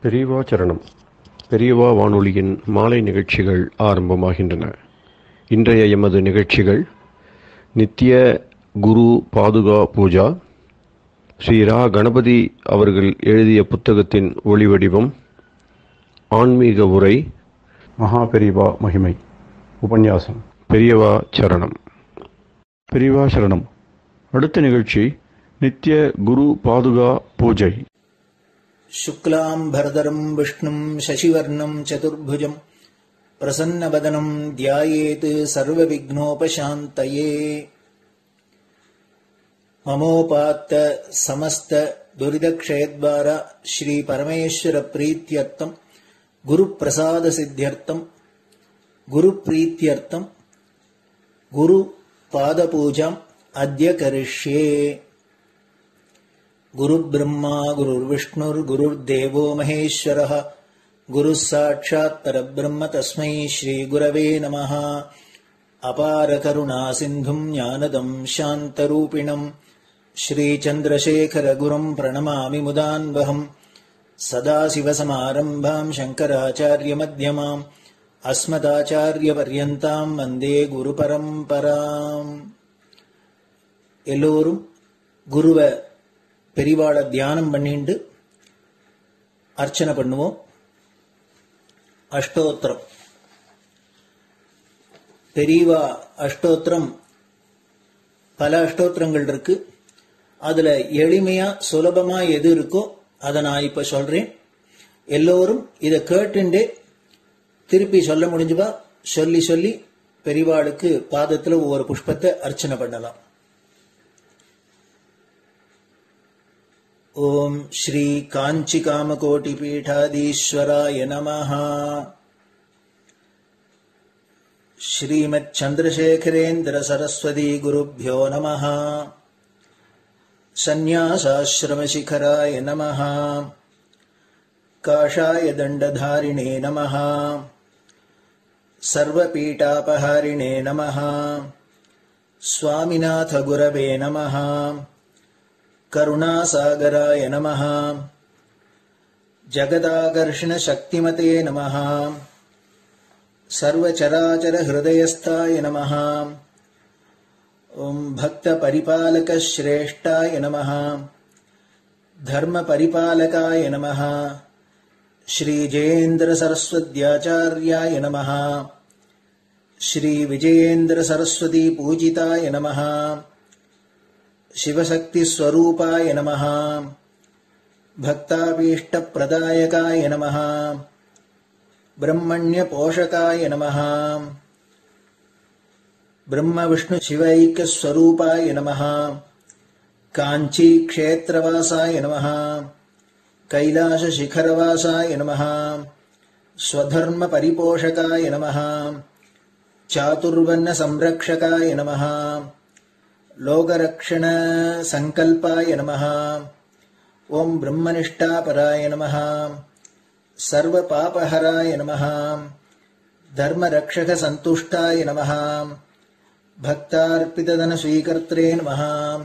பெரியவா சரணம் பெரியவா வானொலியின் மாலை நிகழ்ச்சிகள் ஆரம்பமாகின்றன இன்றைய எமது நிகழ்ச்சிகள் நித்திய குரு பாதுகா பூஜா ஸ்ரீ ரா கணபதி அவர்கள் எழுதிய புத்தகத்தின் ஒளிவடிவம் ஆன்மீக உரை மகா பெரியவா மகிமை உபன்யாசம் பெரியவா சரணம் பெரியவா சரணம் அடுத்த நிகழ்ச்சி நித்திய குரு பாதுகா பூஜை शुक्लाम्भरधरम् विष्णुम् शशिवर्णम् चतुर्भुजम् प्रसन्नवदनम् ध्यायेत् सर्वविघ्नोपशान्तये ममोपात्त समस्त दुरिदक्षयद्वार श्रीपरमेश्वरप्रीत्यर्थम् गुरुप्रसादसिद्ध्यर्थम् गुरुप्रीत्यर्थम् गुरुपादपूजाम् अद्य करिष्ये गुरुब्रह्मा गुरुर्विष्णुर्गुरुर्देवो महेश्वरः गुरुः साक्षात् परब्रह्म तस्मै श्रीगुरवे नमः अपारकरुणासिन्धुम् ज्ञानदम् शान्तरूपिणम् श्रीचन्द्रशेखरगुरुम् प्रणमामि मुदान्वहम् सदाशिवसमारम्भाम् शङ्कराचार्यमध्यमाम् अस्मदाचार्यपर्यन्ताम् वन्दे குருபரம்பராம் எல்லோரும் குருவை பெரிவாளை தியானம் பண்ணிண்டு அர்ச்சனை பண்ணுவோம் அஷ்டோத்திரம் பெரியவா அஷ்டோத்திரம் பல அஷ்டோத்திரங்கள் இருக்கு அதுல எளிமையா சுலபமா எது இருக்கோ அதை நான் இப்ப சொல்றேன் எல்லோரும் இதை கேட்டுண்டே திருப்பி சொல்ல முடிஞ்சுபா சொல்லி சொல்லி பெரிவாளுக்கு பாதத்துல ஒவ்வொரு புஷ்பத்தை அர்ச்சனை பண்ணலாம் ॐ श्रीकाञ्चिकामकोटिपीठाधीश्वराय नमः श्रीमच्छन्द्रशेखरेन्द्रसरस्वती नमः सन्न्यासाश्रमशिखराय नमः काषाय दण्डधारिणे नमः सर्वपीठापहारिणे नमः स्वामिनाथगुरवे नमः करुणासागराय नमः जगदाकर्षणशक्तिमते नमः सर्वचराचरहृदयस्थाय नमः ॐ भक्तपरिपालकश्रेष्ठाय नमः धर्मपरिपालकाय नमः श्रीजयेन्द्रसरस्वत्याचार्याय नमः श्रीविजयेन्द्रसरस्वतीपूजिताय नमः शिवशक्तिस्वरूपाय नमः भक्ताभीष्टप्रदायकाय नमः ब्रह्मण्यपोषकाय नमः ब्रह्मविष्णुशिवैक्यस्वरूपाय नमः काञ्चीक्षेत्रवासाय नमः कैलासशिखरवासाय नमः स्वधर्मपरिपोषकाय नमः चातुर्वर्णसंरक्षकाय नमः लोकरक्षणसङ्कल्पाय नमः ॐ ब्रह्मनिष्ठापराय नमः सर्वपापहराय नमः धर्मरक्षकसन्तुष्टाय नमः भक्तार्पितधनस्वीकर्त्रे नमः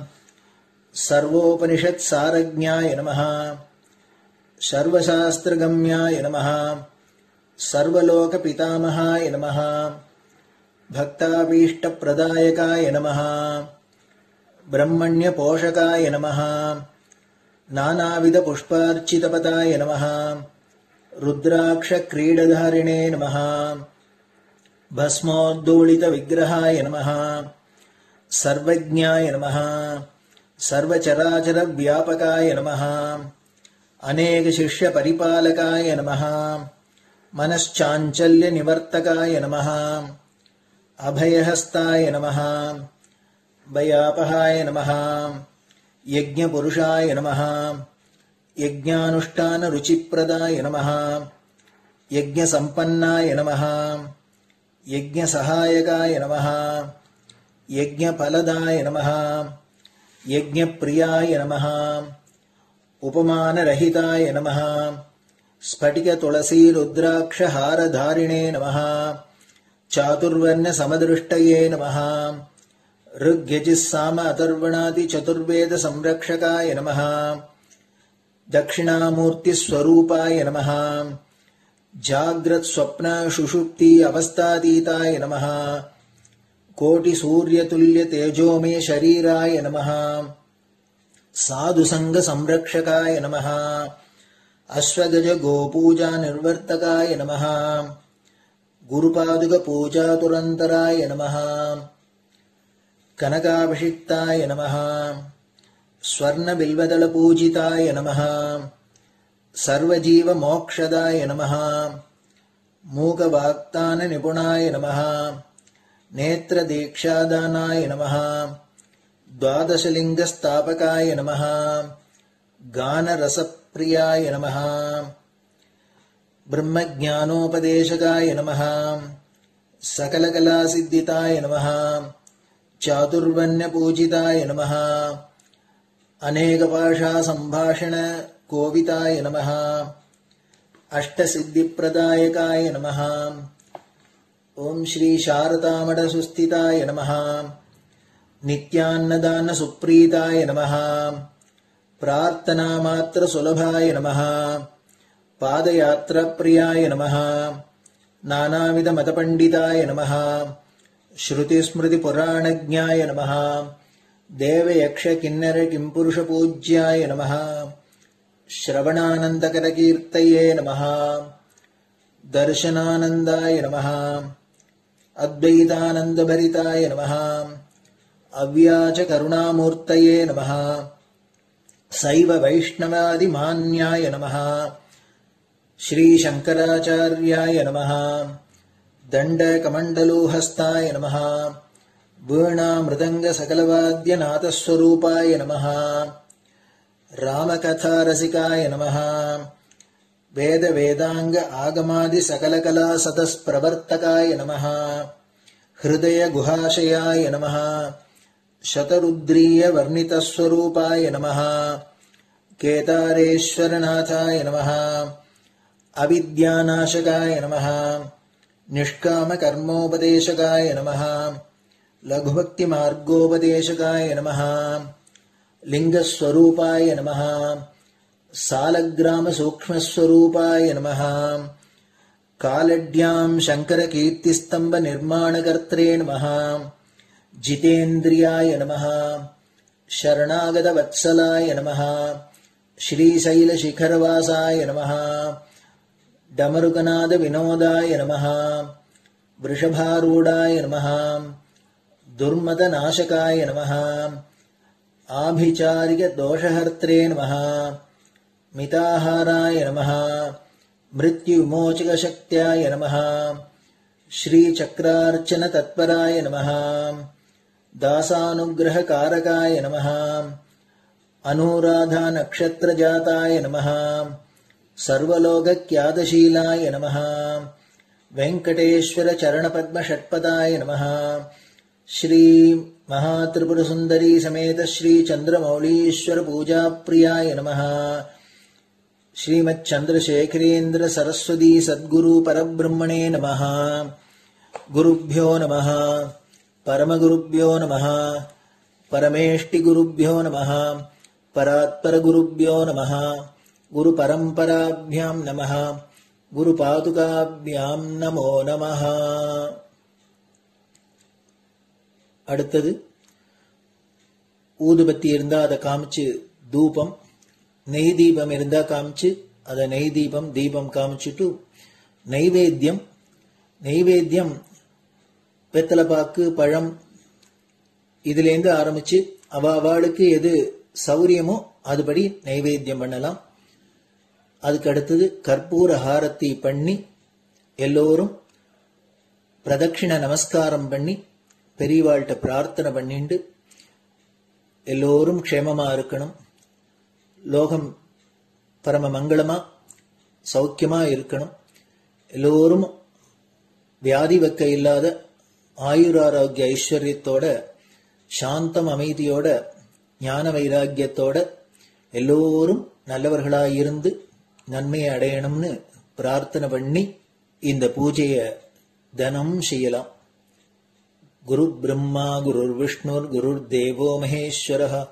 सर्वोपनिषत्सारज्ञाय नमः सर्वशास्त्रगम्याय नमः सर्वलोकपितामहाय नमः भक्ताभीष्टप्रदायकाय नमः ब्रह्मण्यपोषकाय नमः नानाविधपुष्पार्चितपदाय नमः रुद्राक्षक्रीडधारिणे नमः भस्मोद्दोलितविग्रहाय नमः सर्वज्ञाय नमः सर्वचराचरव्यापकाय नमः अनेकशिष्यपरिपालकाय नमः मनश्चाञ्चल्यनिवर्तकाय नमः अभयहस्ताय नमः भयापहाय नमः यज्ञपुरुषाय नमः यज्ञानुष्ठानरुचिप्रदाय नमः यज्ञसम्पन्नाय नमः यज्ञसहायकाय नमः यज्ञफलदाय नमः यज्ञप्रियाय नमः उपमानरहिताय नमः स्फटिकतुलसीरुद्राक्षहारधारिणे नमः चातुर्वर्णसमदृष्टये नमः ऋग्यजिस्साम अथर्वणादिचतुर्वेदसंरक्षकाय नमः दक्षिणामूर्तिस्वरूपाय नमः जाग्रत्स्वप्नशुषुप्ति अवस्थातीताय नमः कोटिसूर्यतुल्यतेजोमे शरीराय नमः साधुसङ्गसंरक्षकाय नमः अश्वगजगोपूजानिर्वर्तकाय नमः गुरुपादुकपूजातुरन्तराय नमः कनकाभिषिक्ताय नमः स्वर्णबिल्वदलपूजिताय नमः सर्वजीवमोक्षदाय नमः मूकवाक्ताननिपुणाय नमः नेत्रदीक्षादानाय नमः द्वादशलिङ्गस्थापकाय नमः गानरसप्रियाय नमः ब्रह्मज्ञानोपदेशकाय नमः सकलकलासिद्धिताय नमः चातुर्वण्यपूजिताय नमः अनेकभाषासम्भाषणकोविताय नमः अष्टसिद्धिप्रदायकाय नमः ॐ श्रीशारदामठसुस्थिताय नमः नित्यान्नदानसुप्रीताय नमः प्रार्थनामात्रसुलभाय नमः पादयात्राप्रियाय नमः नानाविधमतपण्डिताय नमः श्रुतिस्मृतिपुराणज्ञाय नमः देवयक्षकिन्नरकिम्पुरुषपूज्याय नमः श्रवणानन्दकरकीर्तये नमः दर्शनानन्दाय नमः अद्वैतानन्दभरिताय नमः अव्याचकरुणामूर्तये नमः सैव वैष्णवादिमान्याय नमः श्रीशङ्कराचार्याय नमः दण्डकमण्डलोहस्ताय नमः वीणामृदङ्गसकलवाद्यनाथस्वरूपाय नमः रामकथारसिकाय नमः वेदवेदाङ्ग आगमादिसकलकलासतस्प्रवर्तकाय नमः हृदयगुहाशयाय नमः शतरुद्रीयवर्णितस्वरूपाय नमः केदारेश्वरनाथाय नमः अविद्यानाशकाय नमः निष्कामकर्मोपदेशकाय नमः लघुभक्तिमार्गोपदेशकाय नमः लिङ्गस्वरूपाय नमः सालग्रामसूक्ष्मस्वरूपाय नमः कालड्याम् शङ्करकीर्तिस्तम्भनिर्माणकर्त्रे नमः जितेन्द्रियाय नमः शरणागतवत्सलाय नमः श्रीशैलशिखरवासाय नमः डमरुकनादविनोदाय नमः वृषभारूढाय नमः दुर्मदनाशकाय नमः आभिचारिकदोषहर्त्रे नमः मिताहाराय नमः मृत्युविमोचकशक्त्याय नमः श्रीचक्रार्चनतत्पराय नमः दासानुग्रहकारकाय नमः अनुराधानक्षत्रजाताय नमः सर्वलोकक्यादशीलाय नमः वेङ्कटेश्वरचरणपद्मषट्पदाय नमः श्रीमहात्रिपुरसुन्दरी समेत श्रीचन्द्रमौलीश्वरपूजाप्रियाय नमः श्रीमच्चन्द्रशेखरेन्द्र सरस्वती सद्गुरु परब्रह्मणे नमः गुरुभ्यो नमः परमगुरुभ्यो नमः परमेष्टिगुरुभ्यो नमः परात्परगुरुभ्यो नमः गुरुपरम्पराभ्यां नमः குருபாதுகாபியாம் நமோ நமः அடுத்தது ஊதுபத்தி இருந்தா அதை காமிச்சு தூபம் நெய் தீபம் இருந்தா காமிச்சு அதை நெய் தீபம் தீபம் காமிச்சுட்டு நைவேத்தியம் நைவேத்தியம் வெத்தலைப்பாக்கு பழம் இதுலேருந்து ஆரம்பிச்சு அவ அவளுக்கு எது சௌரியமோ அதுபடி நைவேத்தியம் பண்ணலாம் அதுக்கு அடுத்தது கற்பூர ஹாரத்தி பண்ணி எல்லோரும் பிரதட்சிண நமஸ்காரம் பண்ணி பெரியவாள்கிட்ட பிரார்த்தனை பண்ணிண்டு எல்லோரும் க்ஷேமமா இருக்கணும் லோகம் பரம மங்களமா சௌக்கியமா இருக்கணும் எல்லோரும் வியாதி வெக்க இல்லாத ஆயுராரோக்கிய ஐஸ்வர்யத்தோட சாந்தம் அமைதியோட ஞான வைராக்கியத்தோட எல்லோரும் நல்லவர்களாய் இருந்து நன்மையை அடையணும்னு பிரார்த்தனை பண்ணி இந்த பூஜைய தினம் செய்யலாம் குரு பிரம்மா குருர் விஷ்ணுர் குருர் தேவோ மகேஸ்வர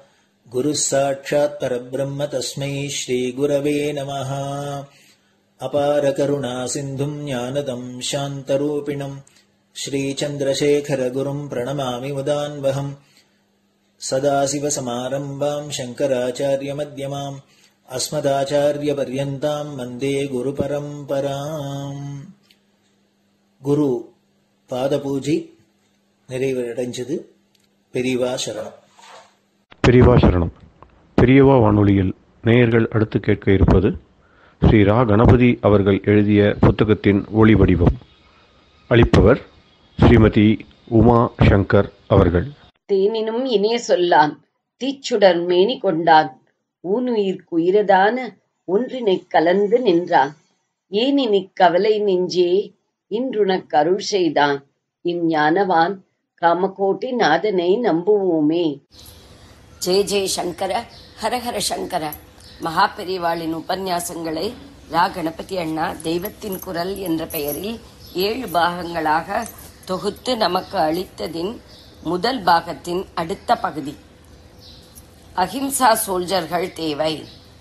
गुरुः साक्षात् परब्रह्म तस्मै श्रीगुरवे नमः अपारकरुणासिन्धुम् ज्ञानदम् शान्तरूपिणम् श्रीचन्द्रशेखरगुरुम् प्रणमामि मुदान्वहम् सदाशिवसमारम्भाम् शङ्कराचार्यमध्यमाम् अस्मदाचार्यपर्यन्ताम् वन्दे गुरुपरम्पराम् குரு பாதபூஜை நிறைவடைஞ்சது பெரியவா சரணம் பெரியவா சரணம் பெரியவா வானொலியில் நேயர்கள் அடுத்து கேட்க இருப்பது ஸ்ரீ ரா கணபதி அவர்கள் எழுதிய புத்தகத்தின் ஒளி வடிவம் அளிப்பவர் ஸ்ரீமதி உமா சங்கர் அவர்கள் தேனினும் இனிய சொல்லான் தீச்சுடர் மேனி கொண்டான் ஊனுயிர்க்கு உயிரதான ஒன்றினைக் கலந்து நின்றான் ஏனினிக் கவலை நெஞ்சே இன்றுனக் அருள் செய்தான் இஞ்ஞானவான் காமகோட்டி நாதனை நம்புவோமே ஜெய ஜெய சங்கர ஹரஹர சங்கர மகாபெரிவாளின் உபன்யாசங்களை ரா கணபதி அண்ணா தெய்வத்தின் குரல் என்ற பெயரில் ஏழு பாகங்களாக தொகுத்து நமக்கு அளித்ததின் முதல் பாகத்தின் அடுத்த பகுதி அஹிம்சா சோல்ஜர்கள் தேவை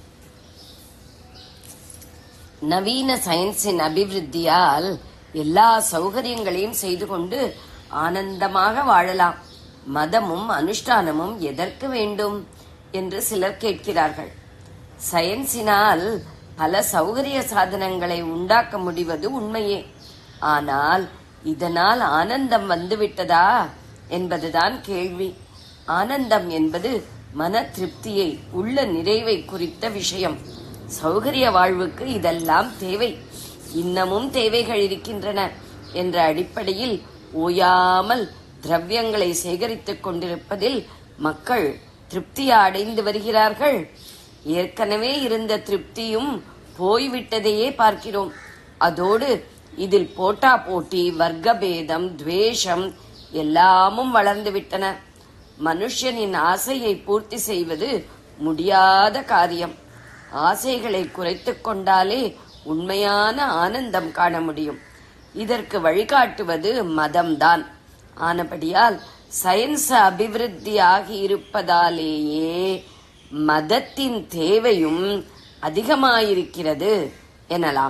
நவீன சயின்ஸின் அபிவிருத்தியால் எல்லா சௌகரியங்களையும் செய்து கொண்டு ஆனந்தமாக வாழலாம் மதமும் அனுஷ்டானமும் எதற்கு வேண்டும் என்று சிலர் கேட்கிறார்கள் சயின்ஸினால் பல சௌகரிய சாதனங்களை உண்டாக்க முடிவது உண்மையே ஆனால் இதனால் ஆனந்தம் வந்துவிட்டதா என்பதுதான் கேள்வி ஆனந்தம் என்பது மன திருப்தியை உள்ள நிறைவை குறித்த விஷயம் சௌகரிய வாழ்வுக்கு இதெல்லாம் தேவை இன்னமும் தேவைகள் இருக்கின்றன என்ற அடிப்படையில் ஓயாமல் திரவியங்களை சேகரித்துக் கொண்டிருப்பதில் மக்கள் திருப்தியா அடைந்து வருகிறார்கள் ஏற்கனவே இருந்த திருப்தியும் போய்விட்டதையே பார்க்கிறோம் அதோடு இதில் போட்டா போட்டி வர்க்கபேதம் துவேஷம் எல்லாமும் வளர்ந்து விட்டன மனுஷனின் ஆசையை பூர்த்தி செய்வது முடியாத காரியம் ஆசைகளை குறைத்துக் கொண்டாலே உண்மையான ஆனந்தம் காண முடியும் இதற்கு வழிகாட்டுவது மதம்தான் ஆனபடியால் சயின்ஸ் அபிவிருத்தி ஆகி இருப்பதாலேயே மதத்தின் தேவையும் அதிகமாயிருக்கிறது எனலாம்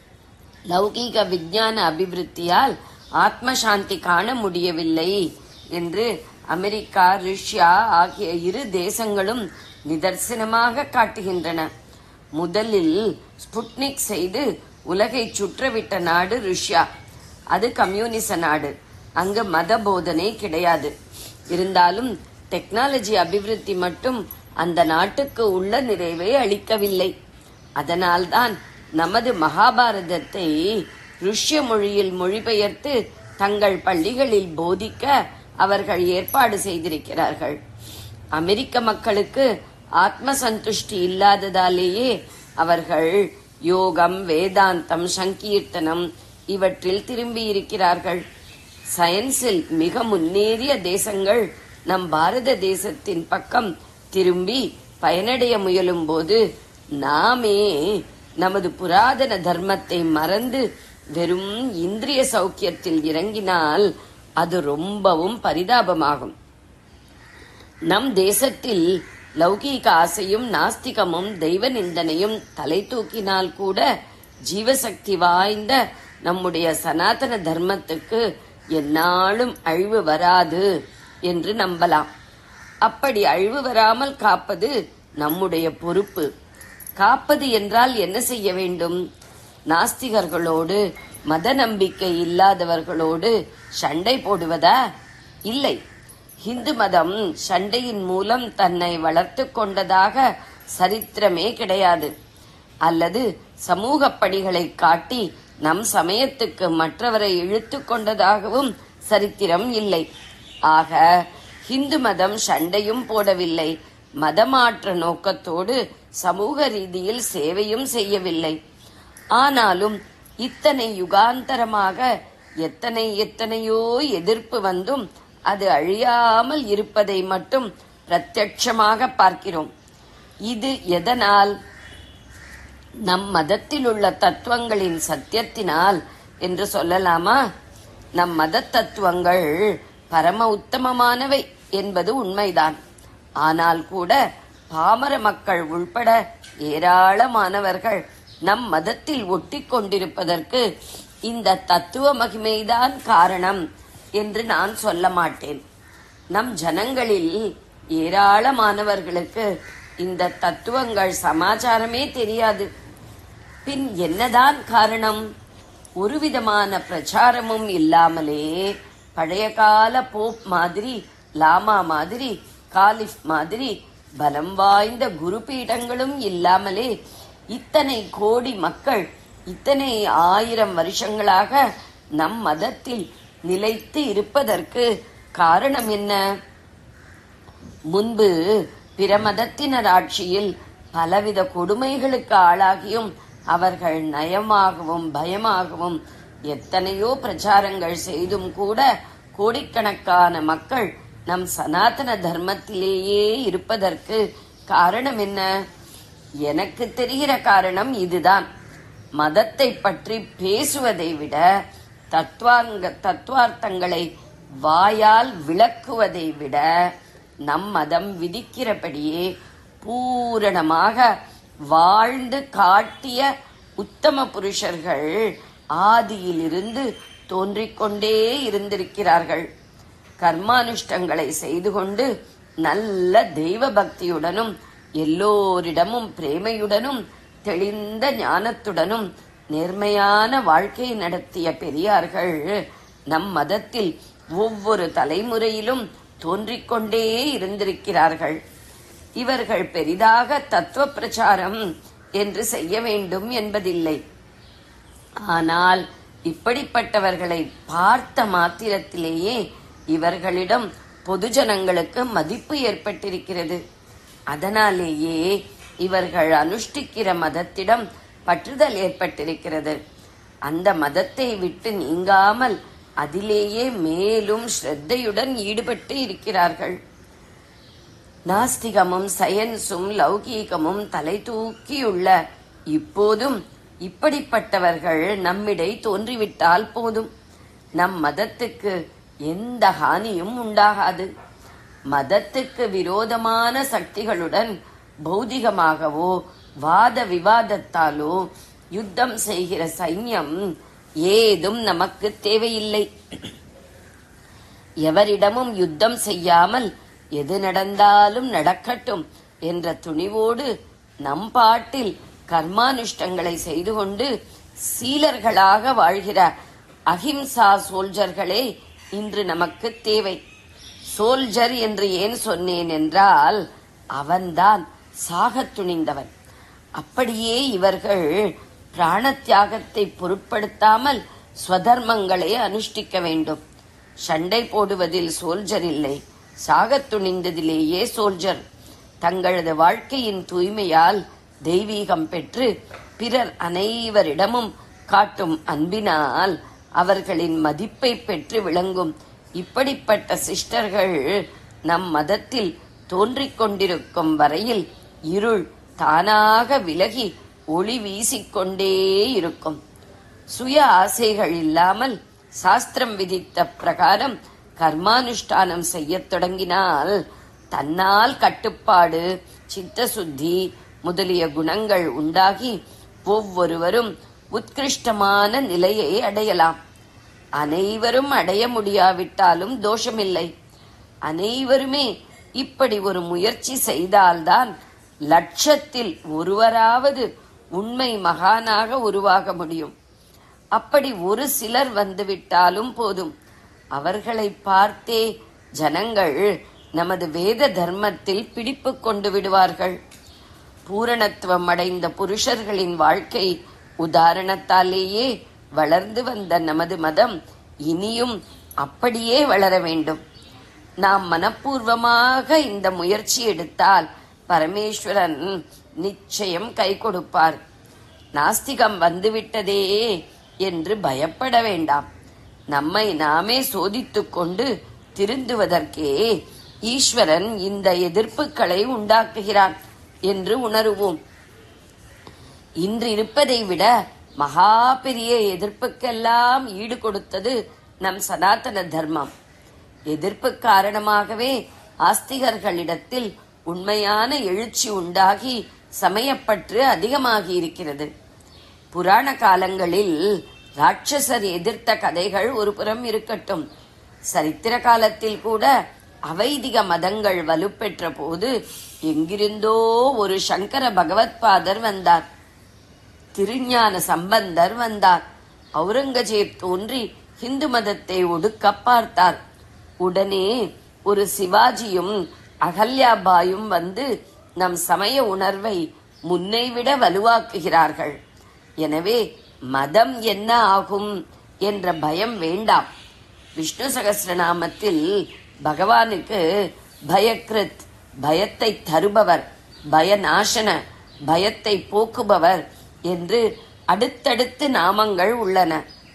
லௌகீக விஞ்ஞான அபிவிருத்தியால் ஆத்ம சாந்தி காண முடியவில்லை என்று அமெரிக்கா ரஷ்யா ஆகிய இரு தேசங்களும் நிதர்சனமாக காட்டுகின்றன முதலில் ஸ்புட்னிக் செய்து உலகை சுற்றவிட்ட நாடு ருஷ்யா அது கம்யூனிச நாடு அங்கு மத போதனை கிடையாது இருந்தாலும் டெக்னாலஜி அபிவிருத்தி மட்டும் அந்த நாட்டுக்கு உள்ள நிறைவை அளிக்கவில்லை அதனால்தான் நமது மகாபாரதத்தை ருஷ்ய மொழியில் மொழிபெயர்த்து தங்கள் பள்ளிகளில் போதிக்க அவர்கள் ஏற்பாடு செய்திருக்கிறார்கள் அமெரிக்க மக்களுக்கு ஆத்ம சந்துஷ்டி இல்லாததாலேயே அவர்கள் யோகம் வேதாந்தம் சங்கீர்த்தனம் இவற்றில் திரும்பி இருக்கிறார்கள் சயின்ஸில் மிக முன்னேறிய தேசங்கள் நம் பாரத தேசத்தின் பக்கம் திரும்பி பயனடைய முயலும் போது நாமே நமது புராதன தர்மத்தை மறந்து வெறும் இந்திரிய சௌக்கியத்தில் இறங்கினால் அது ரொம்பவும் பரிதாபமாகும் நம் தேசத்தில் லௌகீக ஆசையும் நாஸ்திகமும் தெய்வ நிந்தனையும் தலை தூக்கினால் கூட ஜீவசக்தி வாய்ந்த நம்முடைய சனாதன தர்மத்துக்கு எந்நாளும் அழிவு வராது என்று நம்பலாம் அப்படி அழிவு வராமல் காப்பது நம்முடைய பொறுப்பு காப்பது என்றால் என்ன செய்ய வேண்டும் நாஸ்திகர்களோடு மத நம்பிக்கை இல்லாதவர்களோடு சண்டை போடுவதா இல்லை இந்து மதம் சண்டையின் மூலம் தன்னை வளர்த்து கொண்டதாக சரித்திரமே கிடையாது அல்லது சமூக பணிகளை காட்டி நம் சமயத்துக்கு மற்றவரை இழுத்து கொண்டதாகவும் சரித்திரம் இல்லை ஆக இந்து மதம் சண்டையும் போடவில்லை மதமாற்ற நோக்கத்தோடு சமூக ரீதியில் சேவையும் செய்யவில்லை ஆனாலும் இத்தனை யுகாந்தரமாக எத்தனை எத்தனையோ எதிர்ப்பு வந்தும் அது அழியாமல் இருப்பதை மட்டும் பிரத்யட்சமாக பார்க்கிறோம் இது எதனால் நம் மதத்தில் உள்ள தத்துவங்களின் சத்தியத்தினால் என்று சொல்லலாமா நம் மத தத்துவங்கள் பரம உத்தமமானவை என்பது உண்மைதான் ஆனால் கூட பாமர மக்கள் உள்பட ஏராளமானவர்கள் நம் மதத்தில் ஒட்டிக் கொண்டிருப்பதற்கு இந்த தத்துவ மகிமைதான் காரணம் என்று நான் சொல்ல மாட்டேன் நம் ஜனங்களில் ஏராளமானவர்களுக்கு இந்த தத்துவங்கள் சமாச்சாரமே தெரியாது பின் என்னதான் காரணம் ஒரு விதமான பிரச்சாரமும் இல்லாமலே பழைய கால போப் மாதிரி லாமா மாதிரி காலிஃப் மாதிரி பலம் வாய்ந்த குரு பீடங்களும் இல்லாமலே இத்தனை கோடி மக்கள் இத்தனை ஆயிரம் வருஷங்களாக நம் மதத்தில் நிலைத்து இருப்பதற்கு காரணம் என்ன முன்பு பிற மதத்தினர் ஆட்சியில் பலவித கொடுமைகளுக்கு ஆளாகியும் அவர்கள் நயமாகவும் பயமாகவும் எத்தனையோ பிரச்சாரங்கள் செய்தும் கூட கோடிக்கணக்கான மக்கள் நம் சனாதன தர்மத்திலேயே இருப்பதற்கு காரணம் என்ன எனக்கு தெரிகிற காரணம் இதுதான் மதத்தை பற்றி பேசுவதை விட தத்துவாங்க தத்துவார்த்தங்களை வாயால் விளக்குவதை விட நம் மதம் விதிக்கிறபடியே பூரணமாக வாழ்ந்து காட்டிய உத்தம புருஷர்கள் ஆதியிலிருந்து தோன்றிக்கொண்டே இருந்திருக்கிறார்கள் கர்மானுஷ்டங்களை செய்து கொண்டு நல்ல தெய்வ பக்தியுடனும் எல்லோரிடமும் பிரேமையுடனும் தெளிந்த ஞானத்துடனும் நேர்மையான வாழ்க்கை நடத்திய பெரியார்கள் நம் மதத்தில் ஒவ்வொரு தலைமுறையிலும் தோன்றிக்கொண்டே இருந்திருக்கிறார்கள் இவர்கள் பெரிதாக தத்துவ பிரச்சாரம் என்று செய்ய வேண்டும் என்பதில்லை ஆனால் இப்படிப்பட்டவர்களை பார்த்த மாத்திரத்திலேயே இவர்களிடம் பொதுஜனங்களுக்கு மதிப்பு ஏற்பட்டிருக்கிறது அதனாலேயே இவர்கள் அனுஷ்டிக்கிற மதத்திடம் பற்றுதல் ஏற்பட்டிருக்கிறது அந்த மதத்தை விட்டு நீங்காமல் அதிலேயே மேலும் ஸ்ரத்தையுடன் ஈடுபட்டு இருக்கிறார்கள் நாஸ்திகமும் சயன்ஸும் லௌகீகமும் தலை தூக்கியுள்ள இப்போதும் இப்படிப்பட்டவர்கள் நம்மிடை தோன்றிவிட்டால் போதும் நம் மதத்துக்கு எந்த ஹானியும் உண்டாகாது மதத்துக்கு விரோதமான சக்திகளுடன் பௌதிகமாகவோ வாத விவாதத்தாலோ யுத்தம் செய்கிற சைன்யம் ஏதும் நமக்கு தேவையில்லை எவரிடமும் யுத்தம் செய்யாமல் எது நடந்தாலும் நடக்கட்டும் என்ற துணிவோடு நம் பாட்டில் கர்மானுஷ்டங்களை செய்து கொண்டு சீலர்களாக வாழ்கிற அஹிம்சா சோல்ஜர்களே இன்று நமக்கு தேவை சோல்ஜர் என்று ஏன் சொன்னேன் என்றால் அவன்தான் சாகத் துணிந்தவன் அப்படியே இவர்கள் பிராண தியாகத்தை பொருட்படுத்தாமல் ஸ்வதர்மங்களை அனுஷ்டிக்க வேண்டும் சண்டை போடுவதில் சோல்ஜர் இல்லை சாகத் துணிந்ததிலேயே சோல்ஜர் தங்களது வாழ்க்கையின் தூய்மையால் தெய்வீகம் பெற்று பிறர் அனைவரிடமும் காட்டும் அன்பினால் அவர்களின் மதிப்பை பெற்று விளங்கும் இப்படிப்பட்ட சிஸ்டர்கள் நம் மதத்தில் தோன்றிக் கொண்டிருக்கும் வரையில் இருள் தானாக விலகி ஒளி வீசிக்கொண்டே இருக்கும் சுய ஆசைகள் இல்லாமல் சாஸ்திரம் விதித்த பிரகாரம் கர்மானுஷ்டானம் செய்யத் தொடங்கினால் தன்னால் கட்டுப்பாடு சித்த சுத்தி முதலிய குணங்கள் உண்டாகி ஒவ்வொருவரும் உத்கிருஷ்டமான நிலையை அடையலாம் அனைவரும் அடைய முடியாவிட்டாலும் தோஷமில்லை அனைவருமே இப்படி ஒரு முயற்சி செய்தால்தான் லட்சத்தில் ஒருவராவது உண்மை மகானாக உருவாக முடியும் அப்படி ஒரு சிலர் வந்துவிட்டாலும் போதும் அவர்களை பார்த்தே ஜனங்கள் நமது வேத தர்மத்தில் பிடிப்பு கொண்டு விடுவார்கள் பூரணத்துவம் அடைந்த புருஷர்களின் வாழ்க்கை உதாரணத்தாலேயே வளர்ந்து வந்த நமது மதம் இனியும் அப்படியே வளர வேண்டும் நாம் மனப்பூர்வமாக இந்த முயற்சி எடுத்தால் பரமேஸ்வரன் நிச்சயம் கை கொடுப்பார் நாஸ்திகம் வந்துவிட்டதே என்று பயப்பட வேண்டாம் நம்மை நாமே சோதித்துக் கொண்டு திருந்துவதற்கே ஈஸ்வரன் இந்த எதிர்ப்புகளை உண்டாக்குகிறான் என்று உணருவோம் இன்று இருப்பதை விட மகா பெரிய எதிர்ப்புக்கெல்லாம் ஈடு கொடுத்தது நம் சனாதன தர்மம் எதிர்ப்பு காரணமாகவே ஆஸ்திகர்களிடத்தில் உண்மையான எழுச்சி உண்டாகி சமயப்பற்று அதிகமாகி இருக்கிறது புராண காலங்களில் ராட்சசர் எதிர்த்த கதைகள் ஒரு புறம் இருக்கட்டும் சரித்திர காலத்தில் கூட அவைதிக மதங்கள் வலுப்பெற்ற போது எங்கிருந்தோ ஒரு சங்கர பகவத்பாதர் வந்தார் திருஞான சம்பந்தர் வந்தார் அவுரங்கசீப் தோன்றி இந்து மதத்தை ஒடுக்க பார்த்தார் உடனே ஒரு சிவாஜியும் அகல்யாபாயும் வந்து நம் சமய உணர்வை முன்னைவிட வலுவாக்குகிறார்கள் எனவே மதம் என்ன ஆகும் என்ற பயம் வேண்டாம் விஷ்ணு சகஸ்ரநாமத்தில் பகவானுக்கு பயக்ருத் பயத்தை தருபவர் பயநாசன பயத்தை போக்குபவர் என்று அடுத்தடுத்து நாமங்கள் உள்ளன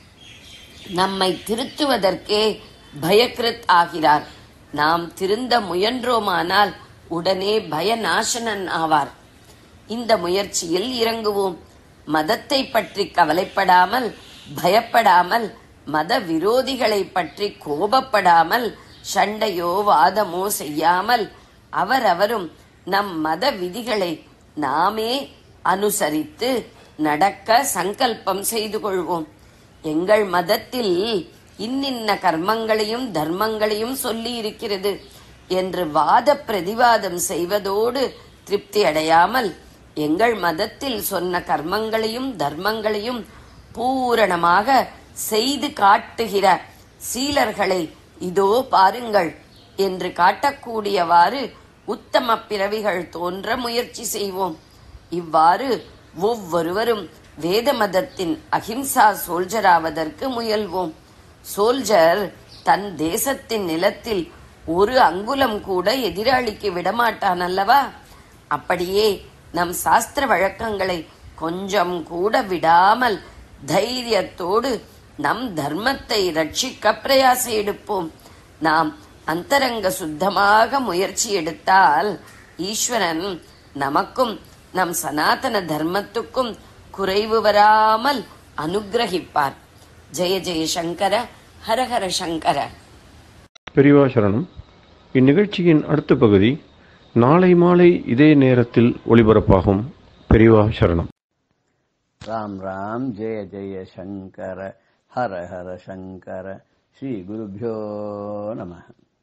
நம்மை திருத்துவதற்கே பயக்ருத் ஆகிறார் நாம் திருந்த முயன்றோமானால் உடனே பயநாசனன் ஆவார் இந்த முயற்சியில் இறங்குவோம் மதத்தை பற்றி கவலைப்படாமல் பயப்படாமல் மத விரோதிகளை பற்றி கோபப்படாமல் சண்டையோ வாதமோ செய்யாமல் அவரவரும் நம் மத விதிகளை நாமே அனுசரித்து நடக்க சங்கல்பம் செய்து கொள்வோம் எங்கள் மதத்தில் இன்னின்ன கர்மங்களையும் தர்மங்களையும் சொல்லி இருக்கிறது என்று வாத பிரதிவாதம் செய்வதோடு திருப்தி அடையாமல் எங்கள் மதத்தில் சொன்ன கர்மங்களையும் தர்மங்களையும் பூரணமாக செய்து காட்டுகிற சீலர்களை இதோ பாருங்கள் என்று காட்டக்கூடியவாறு உத்தம பிறவிகள் தோன்ற முயற்சி செய்வோம் இவ்வாறு ஒவ்வொருவரும் வேத மதத்தின் அஹிம்சா சோல்ஜராவதற்கு முயல்வோம் சோல்ஜர் தன் தேசத்தின் நிலத்தில் ஒரு அங்குலம் கூட எதிராளிக்கு விடமாட்டான் அல்லவா அப்படியே நம் சாஸ்திர வழக்கங்களை கொஞ்சம் கூட விடாமல் தைரியத்தோடு நம் தர்மத்தை ரட்சிக்க பிரயாச எடுப்போம் நாம் அந்தரங்க சுத்தமாக முயற்சி எடுத்தால் ஈஸ்வரன் நமக்கும் நம் சனாதன தர்மத்துக்கும் குறைவு வராமல் அனுகிரகிப்பார் ஜெய ஜெய சங்கர ஹரஹர சங்கர பெரியவா சரணம் இந்நிகழ்ச்சியின் அடுத்த பகுதி நாளை மாலை இதே நேரத்தில் ஒளிபரப்பாகும் பெரியவா சரணம் राम राम जय जय शंकर हर हर शंकर ஸ்ரீ குருபியோ நம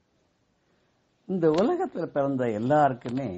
இந்த உலகத்துல பிறந்த எல்லாருக்குமே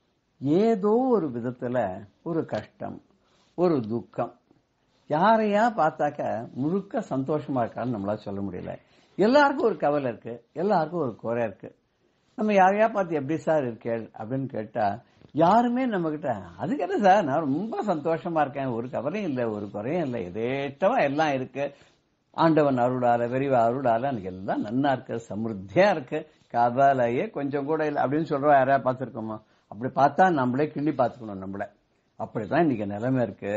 ஏதோ ஒரு விதத்துல ஒரு கஷ்டம் ஒரு துக்கம் யாரையா பார்த்தாக்க முழுக்க சந்தோஷமா இருக்கான்னு நம்மளால சொல்ல முடியல எல்லாருக்கும் ஒரு கவலை இருக்கு எல்லாருக்கும் ஒரு குறை இருக்கு நம்ம யாரையா பார்த்து எப்படி சார் இருக்கேள் அப்படின்னு கேட்டா யாருமே நம்ம கிட்ட அதுக்கு என்ன சார் நான் ரொம்ப சந்தோஷமா இருக்கேன் ஒரு கவலையும் இல்லை ஒரு குறையும் இல்லை எதேட்டவா எல்லாம் இருக்கு ஆண்டவன் அருளால விரிவா அருளால எனக்கு எல்லாம் நன்னா இருக்கு சமிருத்தியா இருக்கு கவலையே கொஞ்சம் கூட இல்லை அப்படின்னு சொல்றோம் யாரையா பார்த்துருக்கோமா அப்படி பார்த்தா நம்மளே கிள்ளி பார்த்துக்கணும் நம்மள அப்படிதான் இன்னைக்கு நிலைமை இருக்கு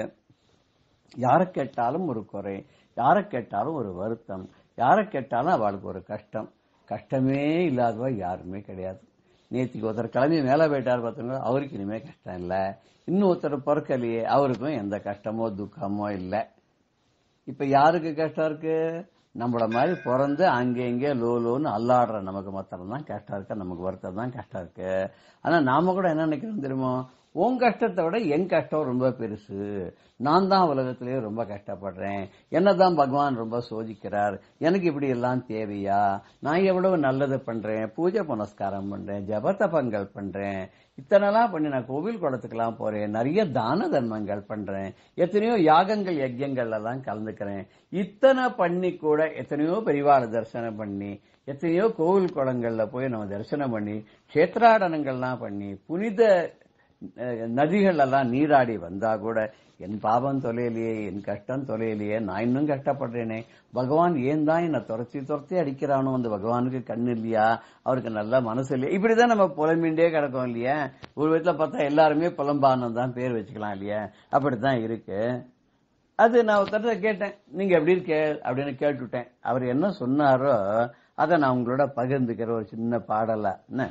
யாரை கேட்டாலும் ஒரு குறை யாரை கேட்டாலும் ஒரு வருத்தம் யாரை கேட்டாலும் அவளுக்கு ஒரு கஷ்டம் கஷ்டமே இல்லாதவ யாருமே கிடையாது நேத்திக்கு ஒருத்தர் கிளம்பி மேலே போயிட்டார் பார்த்தீங்களா அவருக்கு இனிமே கஷ்டம் இல்லை இன்னும் ஒருத்தர் பிறக்கலையே அவருக்கும் எந்த கஷ்டமோ துக்கமோ இல்லை இப்ப யாருக்கு கஷ்டம் இருக்கு நம்மள மாதிரி பிறந்து அங்கே இங்கே லோ லோன்னு அல்லாடுற நமக்கு மாத்திரம் தான் கஷ்டம் இருக்கு நமக்கு வருத்தம் தான் கஷ்டம் இருக்கு ஆனா நாம கூட என்ன நினைக்கிறோம் தெரியுமோ உன் கஷ்டத்தை விட என் கஷ்டம் ரொம்ப பெருசு நான் தான் உலகத்திலேயே ரொம்ப கஷ்டப்படுறேன் என்னதான் பகவான் ரொம்ப சோதிக்கிறார் எனக்கு இப்படி எல்லாம் தேவையா நான் எவ்வளவு நல்லது பண்றேன் பூஜை புனஸ்காரம் பண்றேன் ஜபத்தபங்கள் பண்றேன் இத்தனைலாம் பண்ணி நான் கோவில் குளத்துக்கெல்லாம் போறேன் நிறைய தான தர்மங்கள் பண்றேன் எத்தனையோ யாகங்கள் யஜ்யங்கள் எல்லாம் கலந்துக்கிறேன் இத்தனை பண்ணி கூட எத்தனையோ பெரிவாள தரிசனம் பண்ணி எத்தனையோ கோவில் குளங்கள்ல போய் நம்ம தரிசனம் பண்ணி கஷேத்ராடனங்கள்லாம் பண்ணி புனித அஹ், நதிகள் எல்லாம் நீராடி வந்தா கூட என் பாவம் தொலையலையே என் கஷ்டம் தொலையலையே நான் இன்னும் கஷ்டப்படுறேனே பகவான் ஏன் தான் என்னை துரத்தி துரத்தி அடிக்கிறானோ அந்த பகவானுக்கு கண்ணு இல்லையா அவருக்கு நல்ல மனசு இல்லையா இப்படிதான் நம்ம புலம்பின்றே கிடக்கோம் இல்லையா ஒரு விதத்துல பார்த்தா எல்லாருமே புலம்பானம் தான் பேர் வச்சுக்கலாம் இல்லையா அப்படித்தான் இருக்கு அது நான் ஒருத்தர கேட்டேன் நீங்க எப்படி இருக்க அப்படின்னு கேட்டுட்டேன் அவர் என்ன சொன்னாரோ அதை நான் உங்களோட பகிர்ந்துக்கிற ஒரு சின்ன பாடலா என்ன